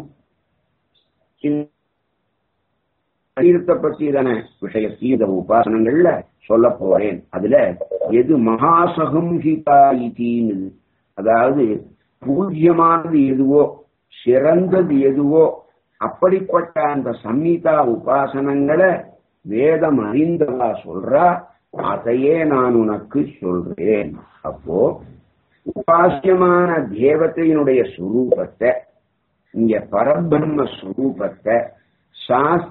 S1: சரீரத்தை பற்றியதான விஷயத்தை இந்த உபாசனங்கள்ல சொல்ல போறேன் அதுல எது மகாசகம்ஹிதா இதின்னு அதாவது பூஜ்யமானது எதுவோ சிறந்தது எதுவோ அப்படிப்பட்ட அந்த சம்ஹிதா உபாசனங்களை வேதம் அறிந்தவா சொல்றா அதையே நான் உனக்கு சொல்றேன் அப்போ உபாசியமான தேவத்தையினுடைய சுரூபத்தை இங்க பரபிரம்ம சுரூபத்தை சாஸ்திர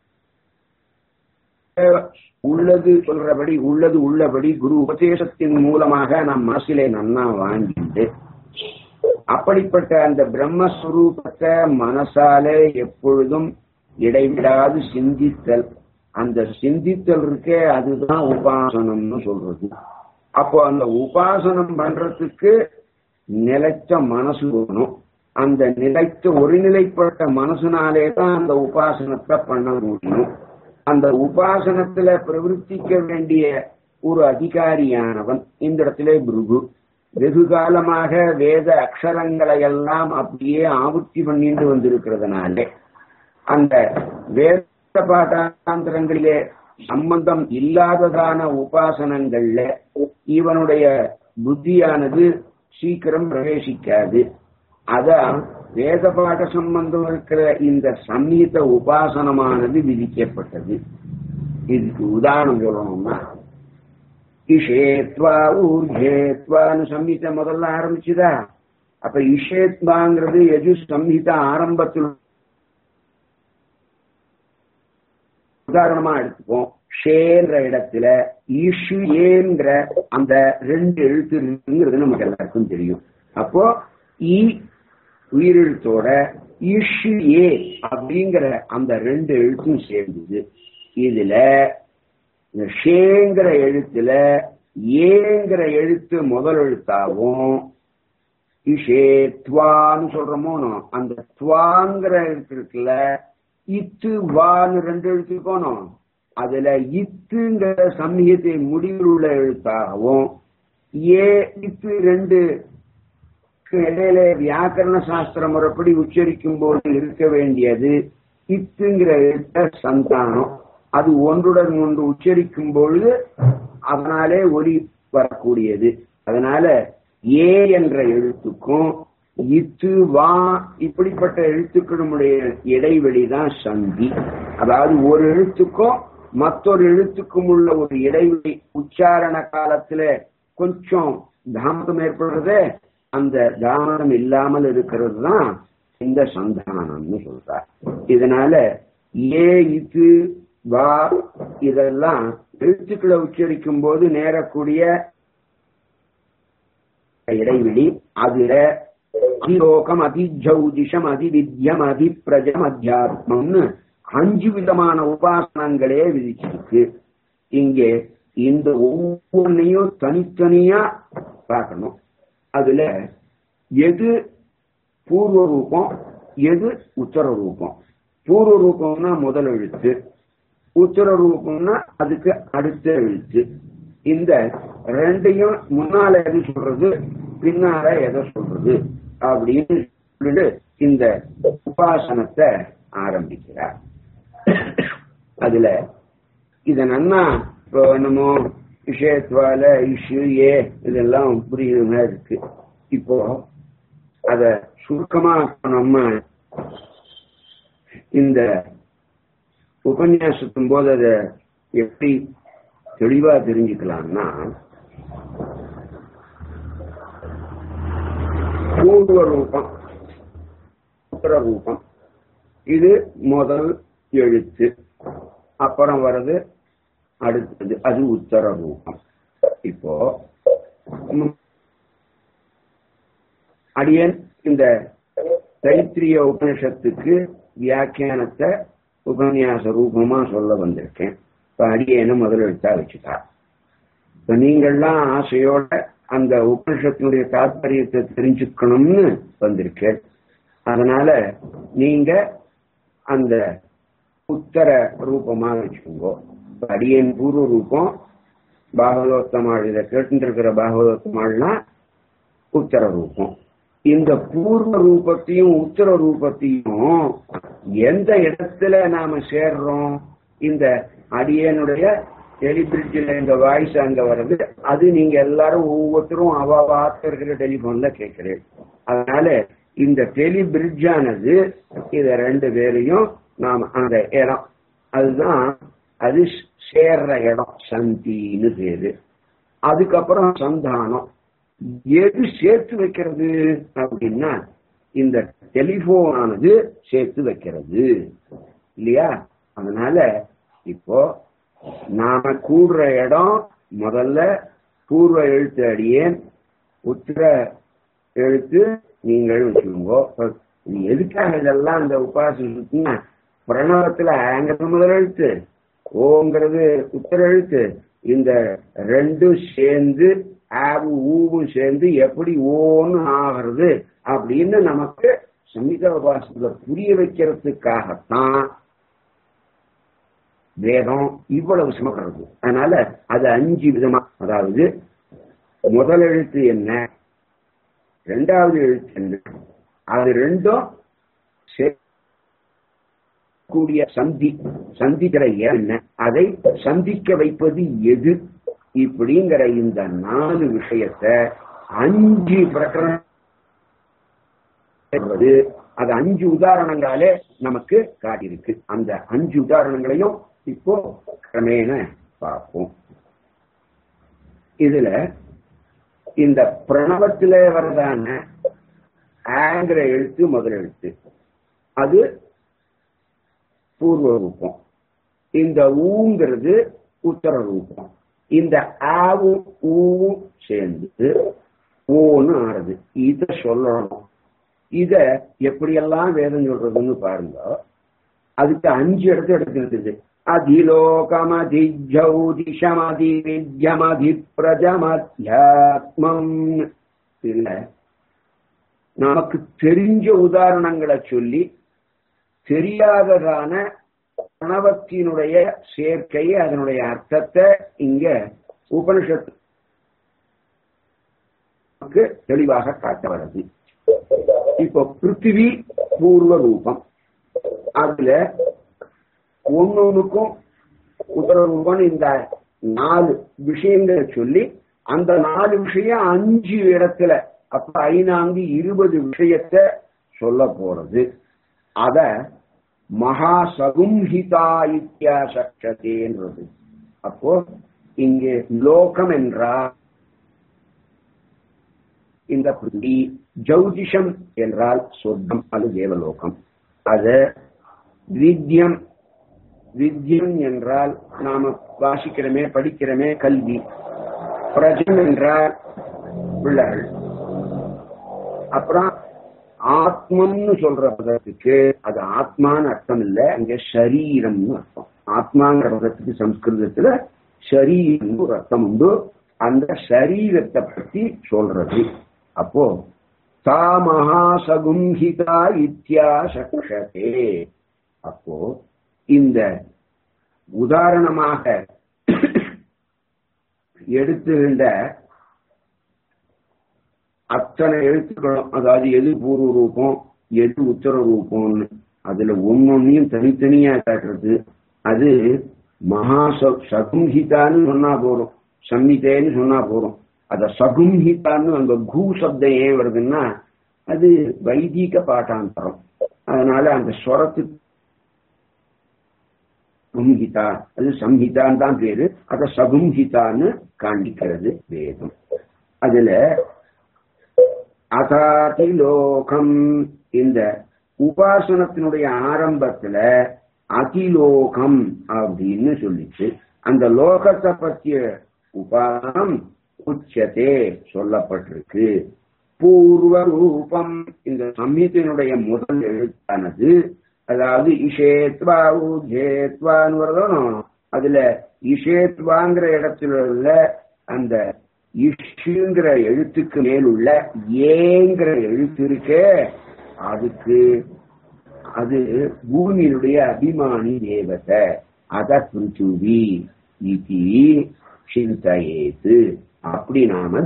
S1: உள்ளது சொல்றபடி உள்ளது உள்ளபடி குரு உபதேசத்தின் மூலமாக நம் மனசிலே நன்னா வாங்கிட்டு அப்படிப்பட்ட அந்த பிரம்மஸ்வரூபத்தை மனசாலே எப்பொழுதும் இடைவிடாது சிந்தித்தல் அந்த சிந்தித்தல் இருக்கே அதுதான் உபாசனம்னு சொல்றது அப்போ அந்த உபாசனம் பண்றதுக்கு நிலைச்ச மனசு வேணும் அந்த நிலைத்த ஒருநிலைப்பட்ட மனசுனாலே தான் அந்த உபாசனத்தை பண்ண முடியும் அந்த உபாசனத்துல பிரவர்த்திக்க வேண்டிய ஒரு அதிகாரியானவன் இந்த இடத்துல பிருகு வெகு காலமாக வேத அக்ஷரங்களை எல்லாம் அப்படியே ஆவர்த்தி பண்ணிட்டு வந்திருக்கிறதுனாலே அந்த வேத பாட்டாந்திரங்களிலே சம்பந்தம் இல்லாததான உபாசனங்கள்ல இவனுடைய புத்தியானது சீக்கிரம் பிரவேசிக்காது அதான் வேத பாட சம்பந்தம் இருக்கிற இந்த சம்ஹித உபாசனமானது விதிக்கப்பட்டது இதுக்கு உதாரணம் சொல்லணும்னா இஷேத்வா ஊர்ஜேத்வான்னு சம்ஹித முதல்ல ஆரம்பிச்சுதா அப்ப இஷேத்வாங்கிறது எஜு சம்ஹித ஆரம்பத்தில் உதாரணமா எடுத்துப்போம் ஷேன்ற இடத்துல இஷு ஏங்கிற அந்த ரெண்டு எழுத்து இருக்குங்கிறது நமக்கு எல்லாருக்கும் தெரியும் அப்போ இ உயிரெழுத்தோட இஷு ஏ அப்படிங்கிற அந்த ரெண்டு எழுத்தும் சேர்ந்தது இதுல இந்த ஷேங்கிற எழுத்துல ஏங்கிற எழுத்து முதல் எழுத்தாவும் இஷே துவான்னு சொல்றோமோ அந்த துவாங்கிற எழுத்து இருக்குல்ல இத்து வான்னு ரெண்டு எழுத்து இருக்கணும் அதுல இத்துங்கிற சமயத்தை முடிவில் உள்ள எழுத்தாகவும் ஏ இத்து ரெண்டு இடையில வியாக்கரண சாஸ்திர முறைப்படி உச்சரிக்கும் போது இருக்க வேண்டியது இத்துங்கிற எழுத்த சந்தானம் அது ஒன்றுடன் ஒன்று உச்சரிக்கும் பொழுது அதனாலே ஒலி வரக்கூடியது அதனால ஏ என்ற எழுத்துக்கும் இத்து வா இப்படிப்பட்ட எழுத்துக்களுடைய இடைவெளி தான் சந்தி அதாவது ஒரு எழுத்துக்கும் மற்றொரு எழுத்துக்கும் உள்ள ஒரு இடைவெளி உச்சாரண காலத்துல கொஞ்சம் தாமதம் ஏற்படுறதே அந்த தாமதம் இல்லாமல் இருக்கிறது தான் இந்த சந்தானம்னு சொல்றார் இதனால ஏ இது வா இதெல்லாம் எழுத்துக்களை உச்சரிக்கும் போது நேரக்கூடிய இடைவெளி அதுல அதிலோகம் அதிஜௌதிஷம் அதிவித்யம் அதிப்பிரஜம் அத்தியாத்மம்னு அஞ்சு விதமான உபாசனங்களே விதிச்சிருக்கு இங்கே இந்த ஒவ்வொன்னையும் தனித்தனியா பார்க்கணும் அதுல எது பூர்வ ரூபம் எது உத்தர ரூபம் பூர்வ ரூபம்னா முதல் எழுத்து உத்தர ரூபம்னா அதுக்கு அடுத்த எழுத்து இந்த ரெண்டையும் முன்னால எது சொல்றது பின்னால எதை சொல்றது அப்படின்னு சொல்லிட்டு இந்த உபாசனத்தை ஆரம்பிக்கிறார் அதுல இத நன்னா இப்போ என்னமோ விஷயத்வால இஷ்யூ ஏ இதெல்லாம் புரியுற மாதிரி இருக்கு இப்போ அத சுருக்கமா நம்ம இந்த உபன்யாசத்தும் போது அதை எப்படி தெளிவா தெரிஞ்சுக்கலாம்னா பூர்வ ரூபம் உத்தர ரூபம் இது முதல் எழுத்து அப்புறம் வர்றது அடுத்தது அது உத்தர ரூபம் இப்போ அடியன் இந்த தைத்திரிய உபனிஷத்துக்கு வியாக்கியானத்தை உபன்யாச ரூபமா சொல்ல வந்திருக்கேன் இப்ப அடியேன முதல் எழுத்தா வச்சுட்டா இப்ப நீங்கள்லாம் ஆசையோட அந்த உபனிஷத்தினுடைய தாற்பயத்தை தெரிஞ்சுக்கணும்னு வந்திருக்கேன் அதனால நீங்க அந்த உத்தர ரூபமா வச்சுக்கோங்க அடியன் பூர்வ ரூபம் பாகவதோத்தமாள் இதை கேட்டுருக்கிற பாகவதோத்தமாள்னா உத்தர ரூபம் இந்த பூர்வ ரூபத்தையும் உத்தர ரூபத்தையும் எந்த இடத்துல நாம சேர்றோம் இந்த அடியனுடைய டெலிபிரிட்ஜில் இந்த வாய்ஸ் அங்க வர்றது அது நீங்க எல்லாரும் ஒவ்வொருத்தரும் அவாவாத்த இருக்கிற டெலிபோன்ல கேட்கிறேன் அதனால இந்த டெலிபிரிட்ஜ் ஆனது இத ரெண்டு பேரையும் நாம அந்த இடம் அதுதான் அது சேர்ற இடம் சந்தின்னு பேரு அதுக்கப்புறம் சந்தானம் எது சேர்த்து வைக்கிறது அப்படின்னா இந்த டெலிபோன் ஆனது சேர்த்து வைக்கிறது இல்லையா அதனால இப்போ நாம கூடுற இடம் முதல்ல பூர்வ எழுத்து அடியேன் உத்திர எழுத்து நீங்கள் வச்சுக்கோங்க எதுக்காக இதெல்லாம் இந்த உபாசனா பிரணவத்துல ஆங்கிறது முதல் எழுத்து ஓங்கிறது உத்தர எழுத்து இந்த ரெண்டும் சேர்ந்து ஆவு ஊவும் சேர்ந்து எப்படி ஓன்னு ஆகிறது அப்படின்னு நமக்கு சமீத உபாசத்துல புரிய வைக்கிறதுக்காகத்தான் வேதம் இவ்வளவு சுமக்கிறது அதனால அது அஞ்சு விதமா அதாவது முதல் எழுத்து என்ன ரெண்டாவது எழுத்து என்ன அது ரெண்டும் கூடிய சந்தி சந்திக்கிற என்ன அதை சந்திக்க வைப்பது எது இப்படிங்கிற இந்த நாலு விஷயத்த அஞ்சு பிரகரணம் அது அஞ்சு உதாரணங்களாலே நமக்கு காட்டியிருக்கு அந்த அஞ்சு உதாரணங்களையும் இப்போ கிரமேண பார்ப்போம் இதுல இந்த பிரணவத்திலே வரதான ஆங்கிற எழுத்து முதல் எழுத்து அது பூர்வ ரூபம் இந்த ஊங்கிறது உத்தர ரூபம் இந்த ஆவும் ஊவும் சேர்ந்து ஓன்னு ஆறுது இத சொல்லணும் இத எப்படியெல்லாம் வேதம் சொல்றதுன்னு பாருங்க அதுக்கு அஞ்சு இடத்து எடுத்துருக்குது அதிலோகமதிஜௌதிஷமதிவித்யமதிப்பிரஜமத்யாத்மம் இல்ல நமக்கு தெரிஞ்ச உதாரணங்களை சொல்லி தெரியாததான பிரணவத்தினுடைய சேர்க்கை அதனுடைய அர்த்தத்தை இங்க உபனிஷத்து தெளிவாக காட்ட வருது இப்போ பிருத்திவி பூர்வ ரூபம் அதுல ஒன்னொன்னுக்கும் உத்தர ரூபம் இந்த நாலு விஷயங்களை சொல்லி அந்த நாலு விஷயம் அஞ்சு இடத்துல அப்ப ஐநான்கு இருபது விஷயத்த சொல்ல போறது அத மகா சகும்ஹிதா இத்தியாசக்ஷதேன்றது அப்போ இங்கே லோகம் என்றால் இந்த புள்ளி ஜௌதிஷம் என்றால் சொர்க்கம் அது தேவலோகம் அது வித்யம் வித்யம் என்றால் நாம வாசிக்கிறோமே படிக்கிறோமே கல்வி பிரஜம் என்றால் பிள்ளைகள் அப்புறம் ஆத்மம்னு சொல்ற பதத்துக்கு அது ஆத்மான்னு அர்த்தம் இல்ல அங்க சரீரம்னு அர்த்தம் ஆத்மாங்கிற பதத்துக்கு சம்ஸ்கிருதத்துல சரீரம்னு ஒரு அர்த்தம் உண்டு அந்த சரீரத்தை பத்தி சொல்றது அப்போ சா மகாசகும்ஹிதா இத்தியாசக்ஷதே அப்போ இந்த உதாரணமாக எடுத்துகின்ற அத்தனை எழுத்துக்களும் அதாவது எது பூர்வ ரூபம் எது உத்தர ரூபம்னு அதுல ஒன்னொன்னையும் தனித்தனியா காட்டுறது அது மகா சகும்ஹிதான்னு சொன்னா போறோம் சம்ஹிதேன்னு சொன்னா போறோம் அத சகும்ஹிதான்னு அங்க கூ சப்தம் ஏன் வருதுன்னா அது வைதிக பாட்டாந்தரம் அதனால அந்த ஸ்வரத்துக்கு சம்ஹிதா அது சம்ஹிதான் தான் பேரு அத சகும்ஹிதான்னு காண்பிக்கிறது வேதம் அதுல அதாதிலோகம் இந்த உபாசனத்தினுடைய ஆரம்பத்துல அதிலோகம் அப்படின்னு சொல்லிச்சு அந்த லோகத்தை பற்றிய உபாசனம் உச்சத்தே சொல்லப்பட்டிருக்கு பூர்வ ரூபம் இந்த சம்ஹிதனுடைய முதல் எழுத்தானது அதாவது இஷேத்வா உஜேத்வான்னு வருதோ அதுல இஷேத்வாங்கிற இடத்துல உள்ள அந்த இஷுங்கிற எழுத்துக்கு மேல் உள்ள ஏங்கிற எழுத்து இருக்கே அதுக்கு அது பூமியினுடைய அபிமானி தேவதை அத பிருத்துவி இதி சிந்தையேத்து அப்படி நாம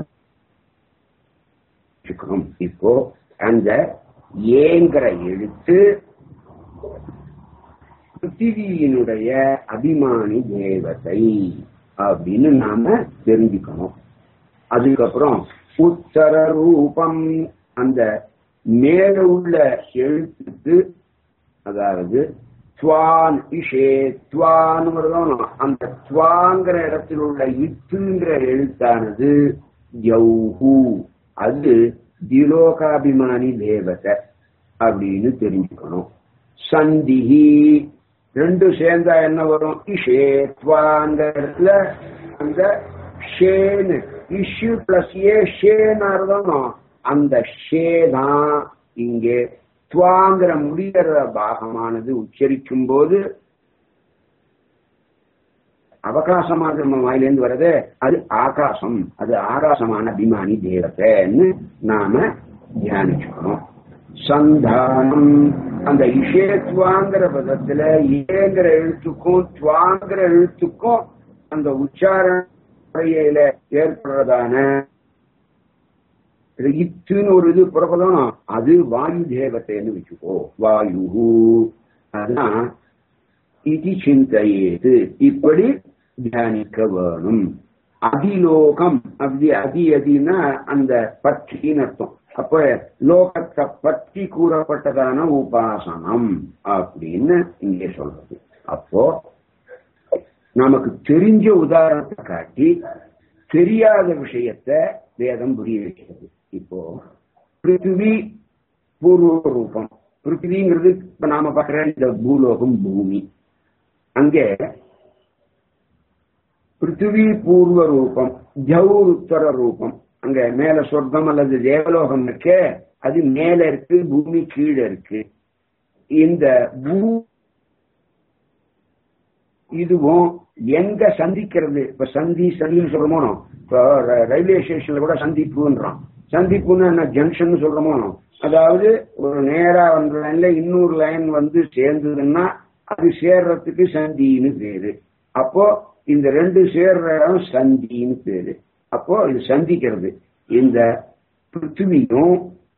S1: இப்போ அந்த ஏங்கிற எழுத்து பிருத்திவியினுடைய அபிமானி தேவதை அப்படின்னு நாம தெரிஞ்சுக்கணும் அதுக்கப்புறம் உத்தர ரூபம் அந்த மேல உள்ள எழுத்துக்கு அதாவது துவான் இஷே துவான் அந்த துவாங்கிற இடத்தில் உள்ள இத்துங்கிற எழுத்தானது யௌஹு அது திலோகாபிமானி தேவதை அப்படின்னு தெரிஞ்சுக்கணும் சந்திஹி ரெண்டு சேர்ந்தா என்ன வரும் இஷே துவாங்கிற இடத்துல அந்த ஷேன்னு இஷ்யூ பிளஸ் ஏ ஷேன்னு அர்த்தம் அந்த ஷே தான் இங்கே துவாங்கிற முடிகிற பாகமானது உச்சரிக்கும் போது அவகாசமாக நம்ம வாயிலேருந்து வர்றது அது ஆகாசம் அது ஆகாசமான அபிமானி தேவத்தைன்னு நாம தியானிச்சுக்கணும் சந்தானம் அந்த இஷேத்வாங்கிற பதத்துல ஏங்கிற எழுத்துக்கும் துவாங்கிற எழுத்துக்கும் அந்த உச்சாரணையில ஏற்படுறதான இத்துன்னு ஒரு இது புறப்படும் அது வாயு தேவத்தைன்னு வச்சுக்கோ வாயு அதான் இது சிந்தையேது இப்படி தியானிக்க வேணும் அதிலோகம் அப்படி அதி அதினா அந்த பற்றின்னு அர்த்தம் அப்ப லோகத்தை பற்றி கூறப்பட்டதான உபாசனம் அப்படின்னு இங்கே சொல்றது அப்போ நமக்கு தெரிஞ்ச உதாரணத்தை காட்டி தெரியாத விஷயத்த வேதம் புரிய வைக்கிறது இப்போ பிருத்திவி பூர்வ ரூபம் பிருத்திவிங்கிறது இப்ப நாம பார்க்கிற இந்த பூலோகம் பூமி அங்கே பிருத்திவி பூர்வ ரூபம் ஜவுர் உத்தர ரூபம் அங்க மேல சொர்க்கம் அல்லது தேவலோகம் இருக்கே அது மேல இருக்கு பூமி கீழே இருக்கு இந்த பூ இதுவும் எங்க சந்திக்கிறது இப்ப சந்தி சந்தின்னு சொல்றோமோ இப்போ ரயில்வே ஸ்டேஷன்ல கூட சந்திப்புன்றான் சந்திப்புன்னு என்ன ஜங்ஷன் சொல்றோமோ அதாவது ஒரு நேரா ஒரு லைன்ல இன்னொரு லைன் வந்து சேர்ந்ததுன்னா அது சேர்றதுக்கு சந்தின்னு பேரு அப்போ இந்த ரெண்டு சேர்ற இடம் சந்தின்னு பேரு அப்போ இது சந்திக்கிறது இந்த பிருத்திவியும்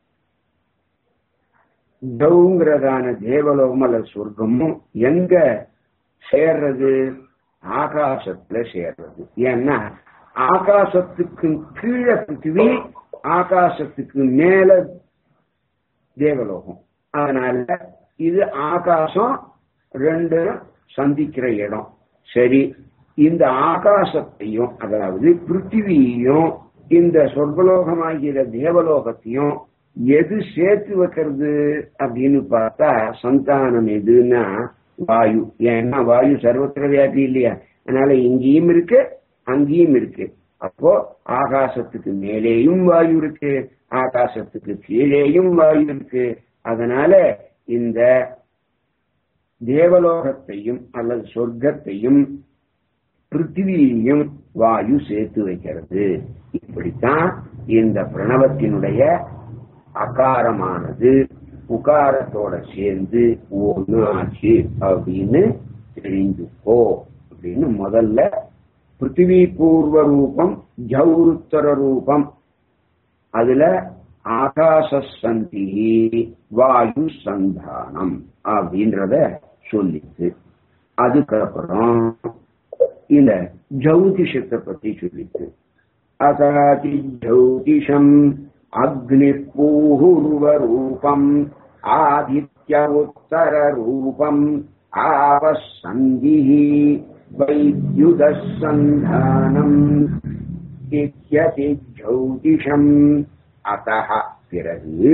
S1: தௌங்கிறதான தேவலோகம் அல்லது சொர்க்கமும் எங்க சேர்றது ஆகாசத்துல சேர்றது ஏன்னா ஆகாசத்துக்கு கீழே பிருத்திவி ஆகாசத்துக்கு மேல தேவலோகம் அதனால இது ஆகாசம் ரெண்டு சந்திக்கிற இடம் சரி இந்த ஆகாசத்தையும் அதாவது பிருத்திவியையும் இந்த சொர்க்கலோகமாகிற தேவலோகத்தையும் எது சேர்த்து வைக்கிறது அப்படின்னு பார்த்தா சந்தானம் எதுன்னா வாயு ஏன்னா வாயு சர்வத்திர வியாபி இல்லையா அதனால இங்கேயும் இருக்கு அங்கேயும் இருக்கு அப்போ ஆகாசத்துக்கு மேலேயும் வாயு இருக்கு ஆகாசத்துக்கு கீழேயும் வாயு இருக்கு அதனால இந்த தேவலோகத்தையும் அல்லது சொர்க்கத்தையும் பிருத்திவியையும் வாயு சேர்த்து வைக்கிறது இப்படித்தான் இந்த பிரணவத்தினுடைய அகாரமானது உகாரத்தோட சேர்ந்து ஒண்ணு ஆச்சு அப்படின்னு தெரிஞ்சுக்கோ அப்படின்னு முதல்ல பிருத்திவி பூர்வ ரூபம் ஜௌருத்தர ரூபம் அதுல ஆகாச சந்தி வாயு சந்தானம் அப்படின்றத சொல்லிச்சு அதுக்கப்புறம் இந்த ஜௌதிஷத்தை பத்தி சொல்லிச்சு அகாதி ஜௌதிஷம் அக்னி பூர்வரூபம் ஆதித்ய உத்தர ரூபம் ஆவசந்தி வைத்யுத சந்தானம் இத்யதி ஜௌதிஷம் அத்தः பிறகு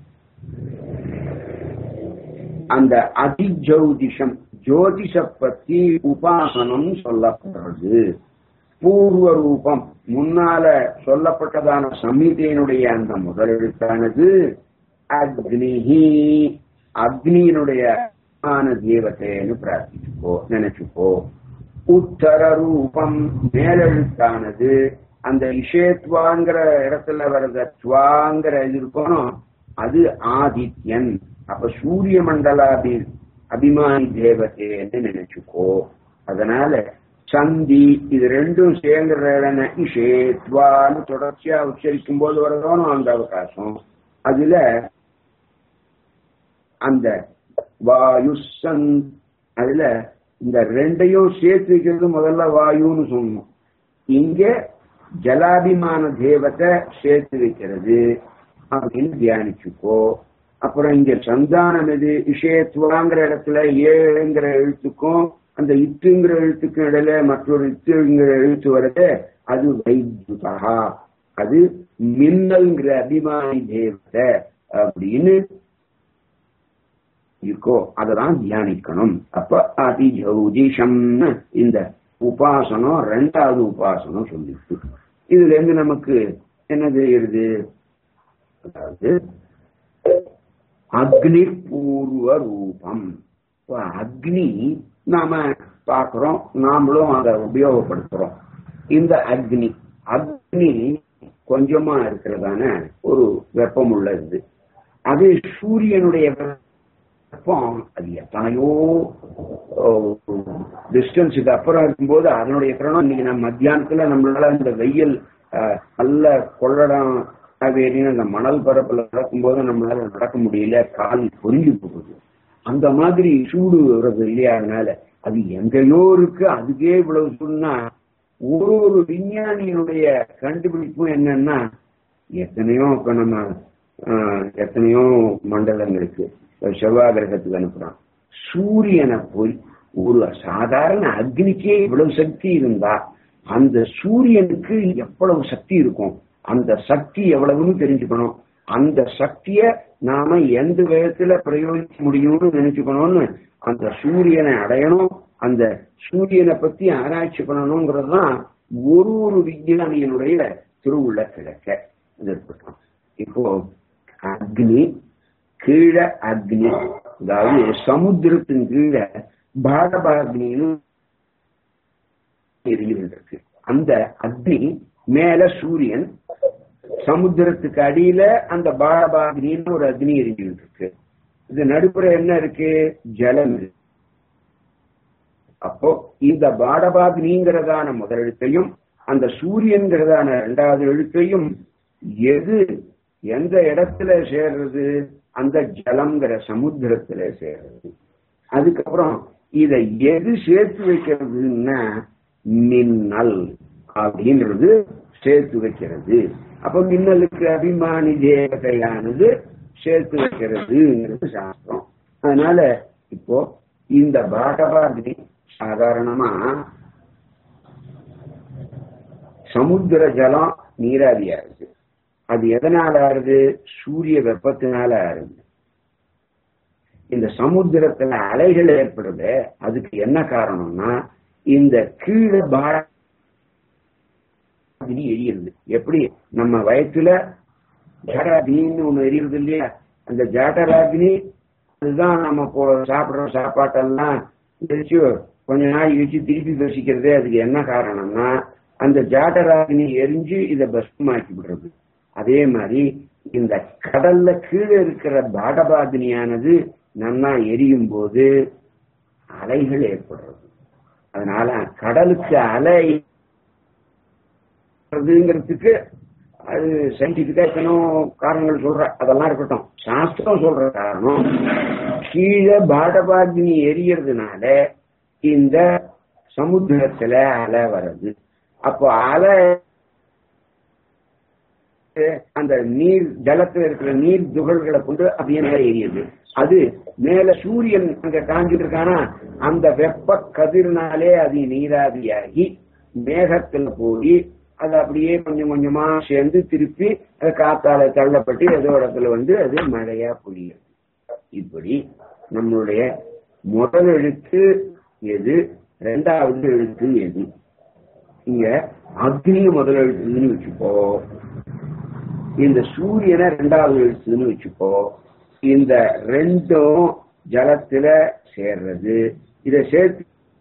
S1: அந்த அதிஜௌதிஷம் ஜோதிஷ பத்தி உபாசனம் சொல்லப்படுறது பூர்வ ரூபம் முன்னால சொல்லப்பட்டதான சமிதியினுடைய அந்த முதல் எழுத்தானது அக்னிஹி அக்னியினுடைய ஆன தேவத்தைன்னு பிரார்த்திச்சுக்கோ நினைச்சுக்கோ உத்தர ரூபம் மேலெழுத்தானது அந்த இஷேத்வாங்கிற இடத்துல வர்ற துவாங்கிற இது இருக்கணும் அது ஆதித்யன் அப்ப சூரிய மண்டலாபி அபிமானி தேவதைன்னு நினைச்சுக்கோ அதனால சந்தி இது ரெண்டும் சேர்ந்துற இடம் இஷேத்வான்னு தொடர்ச்சியா உச்சரிக்கும் போது வரதோனும் அந்த அவகாசம் அதுல அந்த வாயு சந் அதுல இந்த ரெண்டையும் சேர்த்து வைக்கிறது முதல்ல வாயுன்னு சொன்னோம் இங்க ஜலாபிமான தேவத்தை சேர்த்து வைக்கிறது அப்படின்னு தியானிச்சுக்கோ அப்புறம் இங்க சந்தானம் எது விஷயத்துவாங்கிற இடத்துல ஏங்கிற எழுத்துக்கும் அந்த இத்துங்கிற எழுத்துக்கும் இடையில மற்றொரு இத்துங்கிற எழுத்து வருது அது வைத்யுதா அது மின்னல்ங்கிற அபிமானி தேவதை அப்படின்னு இருக்கோ அததான் தியானிக்கணும் அப்ப அதி ஜௌதிஷம்னு இந்த உபாசனம் ரெண்டாவது உபாசனம் சொல்லிட்டு இதுல இருந்து நமக்கு என்ன தெரியுது அதாவது அக்னி பூர்வ ரூபம் அக்னி நாம பார்க்கிறோம் நாமளும் அதை உபயோகப்படுத்துறோம் இந்த அக்னி அக்னி கொஞ்சமா இருக்கிறதான ஒரு வெப்பம் உள்ளது அது சூரியனுடைய வெப்பம் அது எத்தனையோ டிஸ்டன்ஸுக்கு அப்புறம் இருக்கும்போது அதனுடைய கிரணம் இன்னைக்கு நம்ம மத்தியானத்துல நம்மளால இந்த வெயில் நல்ல கொள்ளடம் காவேரின்னு அந்த மணல் பரப்புல நடக்கும்போது நம்மளால நடக்க முடியல கால் பொறிஞ்சு போகுது அந்த மாதிரி சூடு வர்றது இல்லையா அதனால அது எங்கேயோ இருக்கு அதுக்கே இவ்வளவு சொன்னா ஒரு ஒரு விஞ்ஞானியினுடைய கண்டுபிடிப்பும் என்னன்னா எத்தனையோ இப்ப நம்ம எத்தனையோ மண்டலங்களுக்கு செவ்வாய் கிரகத்துக்கு அனுப்புறான் சூரியனை போய் ஒரு சாதாரண அக்னிக்கே இவ்வளவு சக்தி இருந்தா அந்த சூரியனுக்கு எவ்வளவு சக்தி இருக்கும் அந்த சக்தி எவ்வளவுன்னு தெரிஞ்சுக்கணும் அந்த சக்திய நாம எந்த விதத்துல பிரயோகிக்க முடியும்னு நினைச்சுக்கணும்னு அந்த சூரியனை அடையணும் அந்த சூரியனை பத்தி ஆராய்ச்சி பண்ணணுங்கிறது தான் ஒரு ஒரு விஞ்ஞானியினுடைய திருவுள்ள கிழக்க இருக்கட்டும் இப்போ அக்னி கீழே அக்னி அதாவது சமுத்திரத்தின் கீழே பாடபாக்னின்னு எரிஞ்சிருக்கு அந்த அக்னி மேல சூரியன் சமுத்திரத்துக்கு அடியில அந்த பாடபாக்னின்னு ஒரு அக்னி எரிஞ்சுட்டு இருக்கு இது நடுப்புற என்ன இருக்கு ஜலம் இருக்கு அப்போ இந்த பாடபாக்னிங்கிறதான முதல் எழுத்தையும் அந்த சூரியன்கிறதான இரண்டாவது எழுத்தையும் எது எந்த இடத்துல சேர்றது அந்த ஜலம்ங்கிற சமுத்திரத்துல சேர்றது அதுக்கப்புறம் இதை எது சேர்த்து வைக்கிறதுன்னா மின்னல் அப்படின்றது சேர்த்து வைக்கிறது அப்ப மின்னலுக்கு அபிமானி தேவதையானது சேர்த்து வைக்கிறதுங்கிறது சாஸ்திரம் அதனால இப்போ இந்த பாடபாகினி சாதாரணமா சமுத்திர ஜலம் நீராவியா இருக்கு அது எதனால ஆறுது சூரிய வெப்பத்தினால ஆறுது இந்த சமுத்திரத்துல அலைகள் ஏற்படுது அதுக்கு என்ன காரணம்னா இந்த கீழே பாராகினி எரியுது எப்படி நம்ம வயத்துல ஜாடராகினின்னு ஒண்ணு எரியுது இல்லையா அந்த ஜாடராகினி அதுதான் நம்ம இப்போ சாப்பிடுற சாப்பாட்டெல்லாம் எரிச்சு கொஞ்ச நாள் கழிச்சு திருப்பி பசிக்கிறதே அதுக்கு என்ன காரணம்னா அந்த ஜாடராகினி எரிஞ்சு இதை பஸ்மாக்கி விடுறது அதே மாதிரி இந்த கடல்ல கீழே இருக்கிற பாடபாதினியானது நன்னா எரியும் போது அலைகள் ஏற்படுறது அதனால கடலுக்கு அலை ங்கிறதுக்கு அது சயின்டிபிக்கா எத்தனோ காரணங்கள் சொல்ற அதெல்லாம் இருக்கட்டும் சாஸ்திரம் சொல்ற காரணம் கீழே பாடபாகினி எரியறதுனால இந்த சமுத்திரத்துல அலை வருது அப்போ அலை அந்த நீர் ஜலத்துல இருக்கிற நீர் துகள்களை கொண்டு அப்படியே மேல எரியுது அது மேல சூரியன் அங்க காஞ்சிட்டு இருக்கானா அந்த வெப்ப கதிர்னாலே அது நீராவியாகி மேகத்துல போய் அது அப்படியே கொஞ்சம் கொஞ்சமா சேர்ந்து திருப்பி அது காத்தால தள்ளப்பட்டு ஏதோ இடத்துல வந்து அது மழையா பொழியும் இப்படி நம்மளுடைய முதல் எழுத்து எது ரெண்டாவது எழுத்து எது இங்க அக்னி முதல் எழுத்துன்னு வச்சுப்போ இந்த சூரியனை ரெண்டாவது எழுத்துன்னு வச்சுப்போ இந்த ரெண்டும் ஜலத்துல சேர்றது இதை சேர்த்து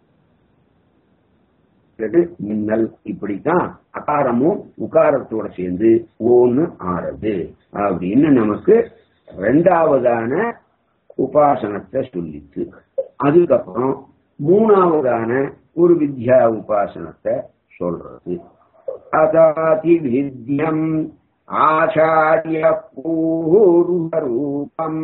S1: மின்னல் இப்படித்தான் அகாரமும் உகாரத்தோட சேர்ந்து ஓன்னு ஆறது அப்படின்னு நமக்கு ரெண்டாவதான உபாசனத்தை சொல்லிச்சு அதுக்கப்புறம் மூணாவதான ஒரு வித்யா உபாசனத்தை சொல்றது அதாதி வித்யம் ஆச்சாரிய பூர்வரூபம்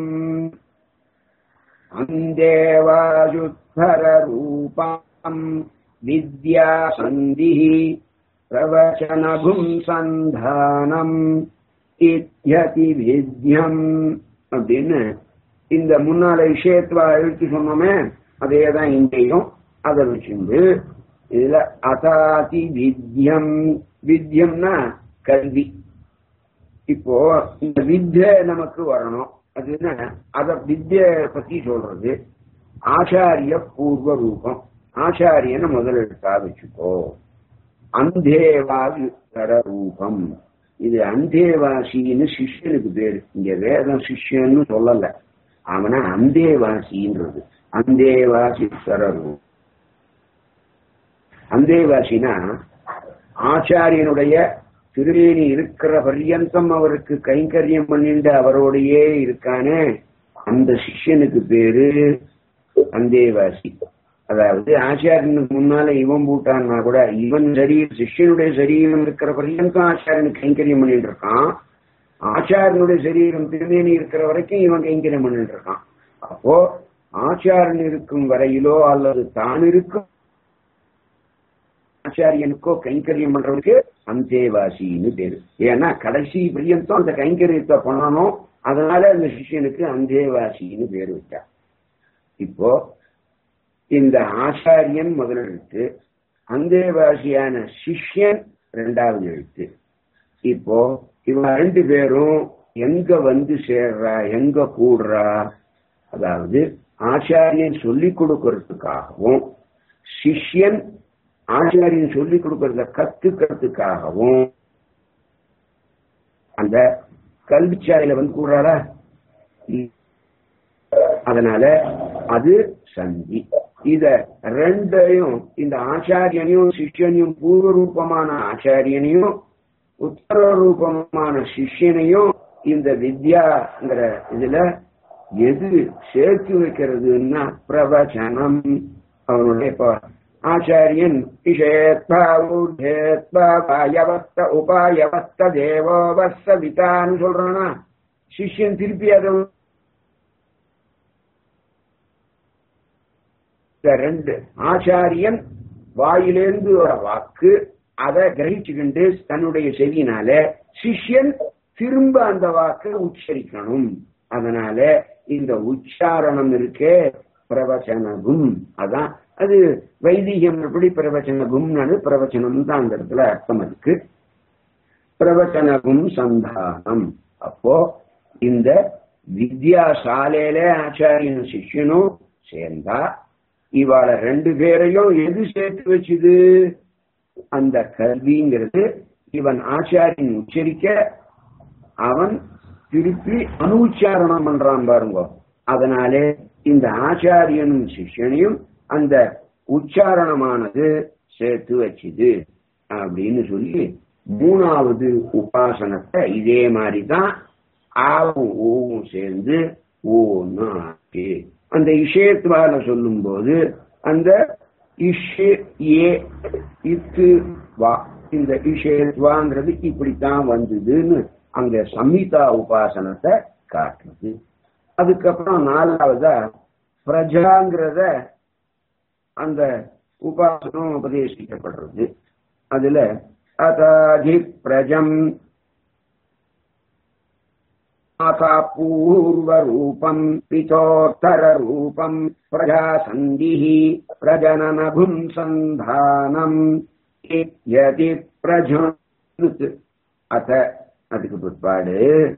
S1: அந்தேவாயுத்தர ரூபம் வித்யா சந்தி பிரவச்சனகும் சந்தானம் இத்யதி வித்யம் அப்படின்னு இந்த முன்னால விஷயத்துல எழுத்து சொன்னோமே அதே தான் இங்கேயும் அதை வச்சுண்டு இதுல அதாதி வித்யம் வித்யம்னா கல்வி இப்போ இந்த வித்ய நமக்கு வரணும் அது என்ன அத வித்ய பத்தி சொல்றது ஆச்சாரிய பூர்வ ரூபம் ஆச்சாரியனை முதல் எழுத்தா வச்சுக்கோ அந்தேவாயுத்தர ரூபம் இது அந்தேவாசின்னு சிஷ்யனுக்கு பேரு இங்க வேதம் சிஷ்யன்னு சொல்லல அவன அந்தேவாசின்றது அந்தேவாசி ரூபம் அந்தேவாசினா ஆச்சாரியனுடைய திருவேணி இருக்கிற பர்யந்தம் அவருக்கு கைங்கரியம் பண்ணிட்டு அவரோடையே இருக்கானே அந்த சிஷ்யனுக்கு பேரு அந்தேவாசி அதாவது ஆச்சாரியனுக்கு முன்னால இவன் போட்டான்னா கூட இவன் சரீரம் சிஷ்யனுடைய சரீரம் இருக்கிற பர்யந்தம் ஆச்சாரியனுக்கு கைங்கரியம் பண்ணிட்டு இருக்கான் ஆச்சாரியனுடைய சரீரம் திருமேனி இருக்கிற வரைக்கும் இவன் கைங்கரியம் பண்ணிட்டு இருக்கான் அப்போ ஆச்சாரன் இருக்கும் வரையிலோ அல்லது தான் இருக்கும் ஆச்சாரியனுக்கோ கைங்கரியம் பண்றவனுக்கு அந்தேவாசின்னு பேரு ஏன்னா கடைசி பரியந்தம் அந்த கைங்கரியத்தை பண்ணணும் அதனால அந்த சிஷியனுக்கு அந்தேவாசின்னு பேர் வச்சார் இப்போ இந்த ஆச்சாரியன் முதல் எழுத்து அந்தேவாசியான சிஷ்யன் ரெண்டாவது எழுத்து இப்போ இவங்க ரெண்டு பேரும் எங்க வந்து சேர்றா எங்க கூடுறா அதாவது ஆச்சாரியன் சொல்லிக் கொடுக்கறதுக்காகவும் சிஷ்யன் ஆச்சாரியன் சொல்லிக் கொடுக்கறத கத்துக்கிறதுக்காகவும் அந்த கல்விச்சாலையில வந்து கூடுறாரா அதனால அது சந்தி இத ரெண்டையும் இந்த ஆச்சாரியனையும் சிஷ்யனையும் பூர்வ ரூபமான ஆச்சாரியனையும் உத்தர ரூபமான சிஷ்யனையும் இந்த வித்யாங்கிற இதுல எது சேர்த்து வைக்கிறதுன்னா பிரவச்சனம் அவனுடைய இப்போ ஆச்சாரியன் விஷயத்வாயவஸ்த உபாயவஸ்த தேவோவஸ்த விதான்னு சொல்றானா சிஷ்யன் திருப்பி அதை ரெண்டு ஆச்சாரியன் வாயிலேந்து ஒரு வாக்கு அதை கிரகிச்சுக்கிண்டு தன்னுடைய செவியினால சிஷ்யன் திரும்ப அந்த வாக்கை உச்சரிக்கணும் அதனால இந்த உச்சாரணம் இருக்கே பிரவச்சனகும் அதான் அது வைதிகம் எப்படி பிரவச்சனகும்னு பிரவச்சனம் தான் அந்த இடத்துல அர்த்தம் இருக்கு பிரவச்சனகும் சந்தானம் அப்போ இந்த வித்யா சாலையில ஆச்சாரியனும் சிஷ்யனும் சேர்ந்தா இவாள ரெண்டு பேரையும் எது சேர்த்து வச்சுது அந்த கல்விங்கிறது இவன் ஆச்சாரியன் உச்சரிக்க அவன் திருப்பி அனுச்சாரணம் பண்றான் பாருங்க அதனாலே இந்த ஆச்சாரியனும் சிஷ்யனையும் அந்த உச்சாரணமானது சேர்த்து வச்சுது அப்படின்னு சொல்லி மூணாவது உபாசனத்தை இதே மாதிரிதான் ஆவும் ஓவும் சேர்ந்து ஓன்னு ஆச்சு அந்த விஷயத்துவால சொல்லும் போது அந்த இஷு ஏ இத்து வா இந்த விஷயத்வாங்கிறது இப்படித்தான் வந்ததுன்னு அங்க சம்ஹிதா உபாசனத்தை காட்டுறது அதுக்கப்புறம் நாலாவதா பிரஜாங்கிறத அந்த உபாசனம் உபதேசிக்கப்படுறது அதுல அதாதி பிரஜம் மாதா பூர்வரூபம் பிதோத்தரரூபம் பிரஜாசந்திः பிரஜனனபும் சந்தானம் யதி பிரஜா அத அதுக்கு பிற்பாடு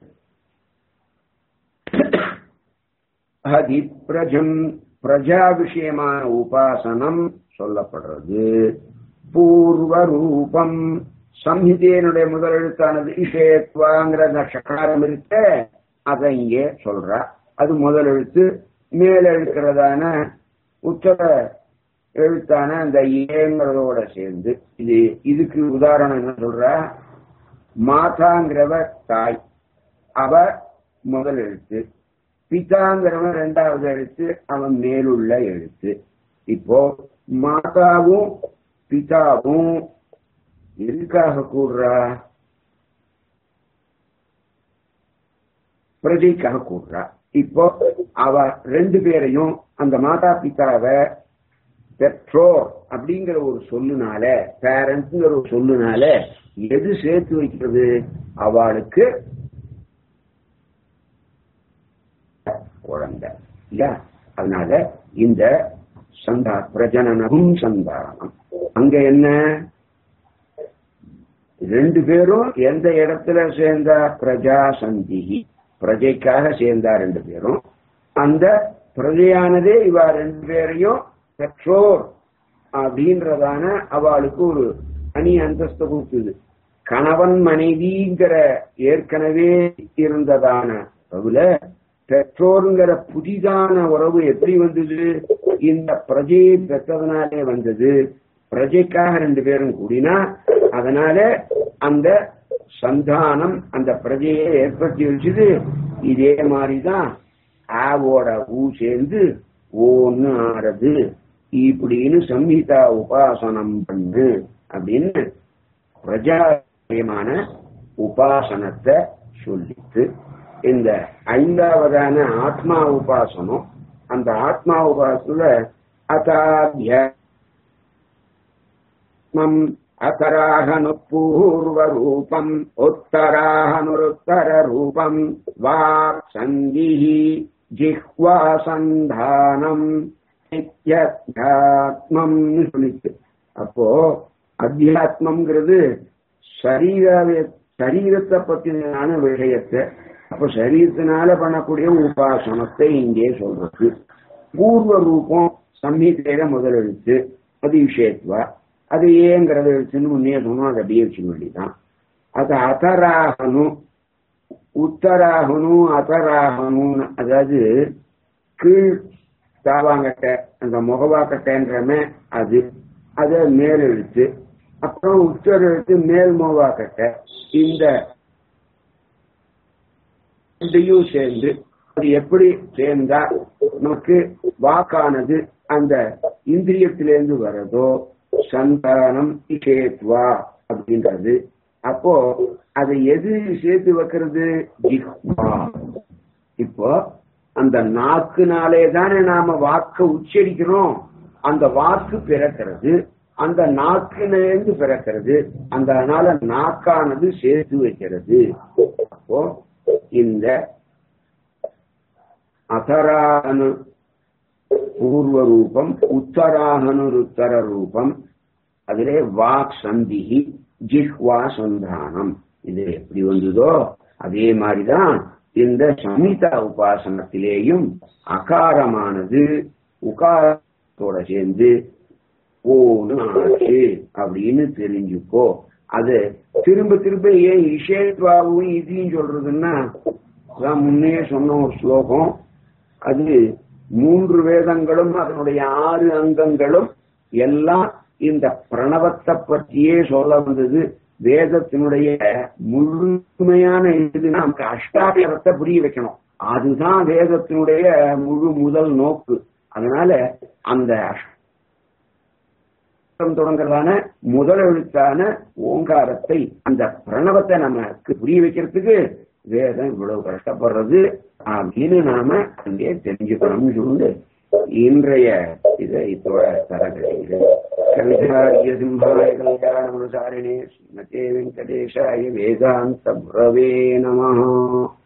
S1: அதி பிரஜம் பிரஜா விஷயமான உபாசனம் சொல்லப்படுறது பூர்வ ரூபம் சம்ஹிதையனுடைய முதல் எழுத்தானது இஷேத்வாங்கிற அந்த சகாரம் இருக்க அதை இங்கே சொல்றா அது முதல் எழுத்து மேல எழுக்கிறதான உத்தர எழுத்தான அந்த ஏங்கிறதோட சேர்ந்து இது இதுக்கு உதாரணம் என்ன சொல்றா மாதாங்கிறவ தாய் அவ முதல் எழுத்து பிதாங்கிறவன் ரெண்டாவது எழுத்து அவன் மேலுள்ள எழுத்து இப்போ மாதாவும் பிதாவும் எதுக்காக கூடுறா பிரஜைக்காக கூடுறா இப்போ அவ ரெண்டு பேரையும் அந்த மாதா பிதாவை பெற்றோர் அப்படிங்கிற ஒரு சொல்லுனால பேரண்ட்ங்கிற ஒரு சொல்லுனால எது சேர்த்து வைக்கிறது அவளுக்கு குழந்தை இல்ல அதனால இந்த சந்தா பிரஜனனகும் சந்தானம் அங்க என்ன ரெண்டு பேரும் எந்த இடத்துல சேர்ந்தா பிரஜா சந்திகி பிரஜைக்காக சேர்ந்தா ரெண்டு பேரும் அந்த பிரஜையானதே இவா ரெண்டு பேரையும் பெற்றோர் அப்படின்றதான அவளுக்கு ஒரு தனி அந்தஸ்து கொடுத்தது கணவன் மனைவிங்கிற ஏற்கனவே இருந்ததான அதுல பெற்றோருங்கிற புதிதான உறவு எப்படி வந்தது இந்த பிரஜையை பெற்றதுனாலே வந்தது பிரஜைக்காக ரெண்டு பேரும் கூடினா அதனால அந்த சந்தானம் அந்த பிரஜையை ஏற்படுத்தி வச்சது இதே மாதிரிதான் ஆவோட ஊ சேர்ந்து ஓன்னு ஆறது இப்படின்னு சம்ஹிதா உபாசனம் பண்ணு அப்படின்னு பிரஜாயமான உபாசனத்தை சொல்லித்து இந்த ஐந்தாவதான ஆத்மா உபாசனம் அந்த ஆத்மா உபாசனத்துல அதாத்யம் அகராகனு பூர்வரூபம் உத்தராகனுருத்தர ரூபம் வாக் சந்திஹி ஜிஹ்வா சந்தானம் நித்யாத்மம் சொல்லிச்சு அப்போ அத்தியாத்மங்கிறது சரீர சரீரத்தை பத்தின விஷயத்தை அப்ப சரீரத்தினால பண்ணக்கூடிய உபாசனத்தை இங்கே சொல்றது பூர்வ ரூபம் சம்ஹிதையில முதல் எழுத்து அது விஷயத்வா அது ஏங்கிறத எழுத்துன்னு முன்னே சொன்னோம் அதை அப்படியே வச்சுக்க வேண்டியதான் அது அதராகனும் உத்தராகனும் அதராகனும் அதாவது கீழ் தாவாங்கட்டை அந்த முகவாக்கட்டைன்றமே அது அது மேல் எழுத்து அப்புறம் உத்தர எழுத்து மேல் முகவாக்கட்டை இந்த ரெண்டையும் சேர்ந்து அது எப்படி சேர்ந்தா நமக்கு வாக்கானது அந்த இந்திரியத்திலேருந்து வர்றதோ சந்தானம் இகேத்வா அப்படின்றது அப்போ அதை எது சேர்த்து வைக்கிறது ஜிஹ்வா இப்போ அந்த நாக்குனாலே தானே நாம வாக்க உச்சரிக்கிறோம் அந்த வாக்கு பிறக்கிறது அந்த நாக்கிலிருந்து பிறக்கிறது அந்த அதனால நாக்கானது சேர்த்து வைக்கிறது அப்போ இந்த அகராகனு பூர்வ ரூபம் உத்தராகனு உத்தர ரூபம் அதிலே வாக் சந்திகி ஜிஹ்வா சந்தானம் இது எப்படி வந்ததோ அதே மாதிரிதான் இந்த சமிதா உபாசனத்திலேயும் அகாரமானது உகாரத்தோட சேர்ந்து ஓன்னு ஆச்சு அப்படின்னு தெரிஞ்சுக்கோ அது திரும்ப திரும்ப ஏன் இஷேத்வாவும் இதையும் சொல்றதுன்னா அதான் முன்னே சொன்ன ஒரு ஸ்லோகம் அது மூன்று வேதங்களும் அதனுடைய ஆறு அங்கங்களும் எல்லாம் இந்த பிரணவத்தை பற்றியே சொல்ல வந்தது வேதத்தினுடைய முழுமையான இது நமக்கு அஷ்டாட்சரத்தை புரிய வைக்கணும் அதுதான் வேதத்தினுடைய முழு முதல் நோக்கு அதனால அந்த அஷ்டம் தொடங்குறதான முதல் எழுத்தான ஓங்காரத்தை அந்த பிரணவத்தை நமக்கு புரிய வைக்கிறதுக்கு வேதம் இவ்வளவு கஷ்டப்படுறது அப்படின்னு நாம அங்கே தெரிஞ்சுக்கணும்னு சொல்லி இன்றைய இதை இதோட தரகிறேன் கவிதாரிய சிம்ஹாய கல்யாணமுசாரிணே ஸ்ரீமதே வெங்கடேஷாய வேதாந்த பிரவே நம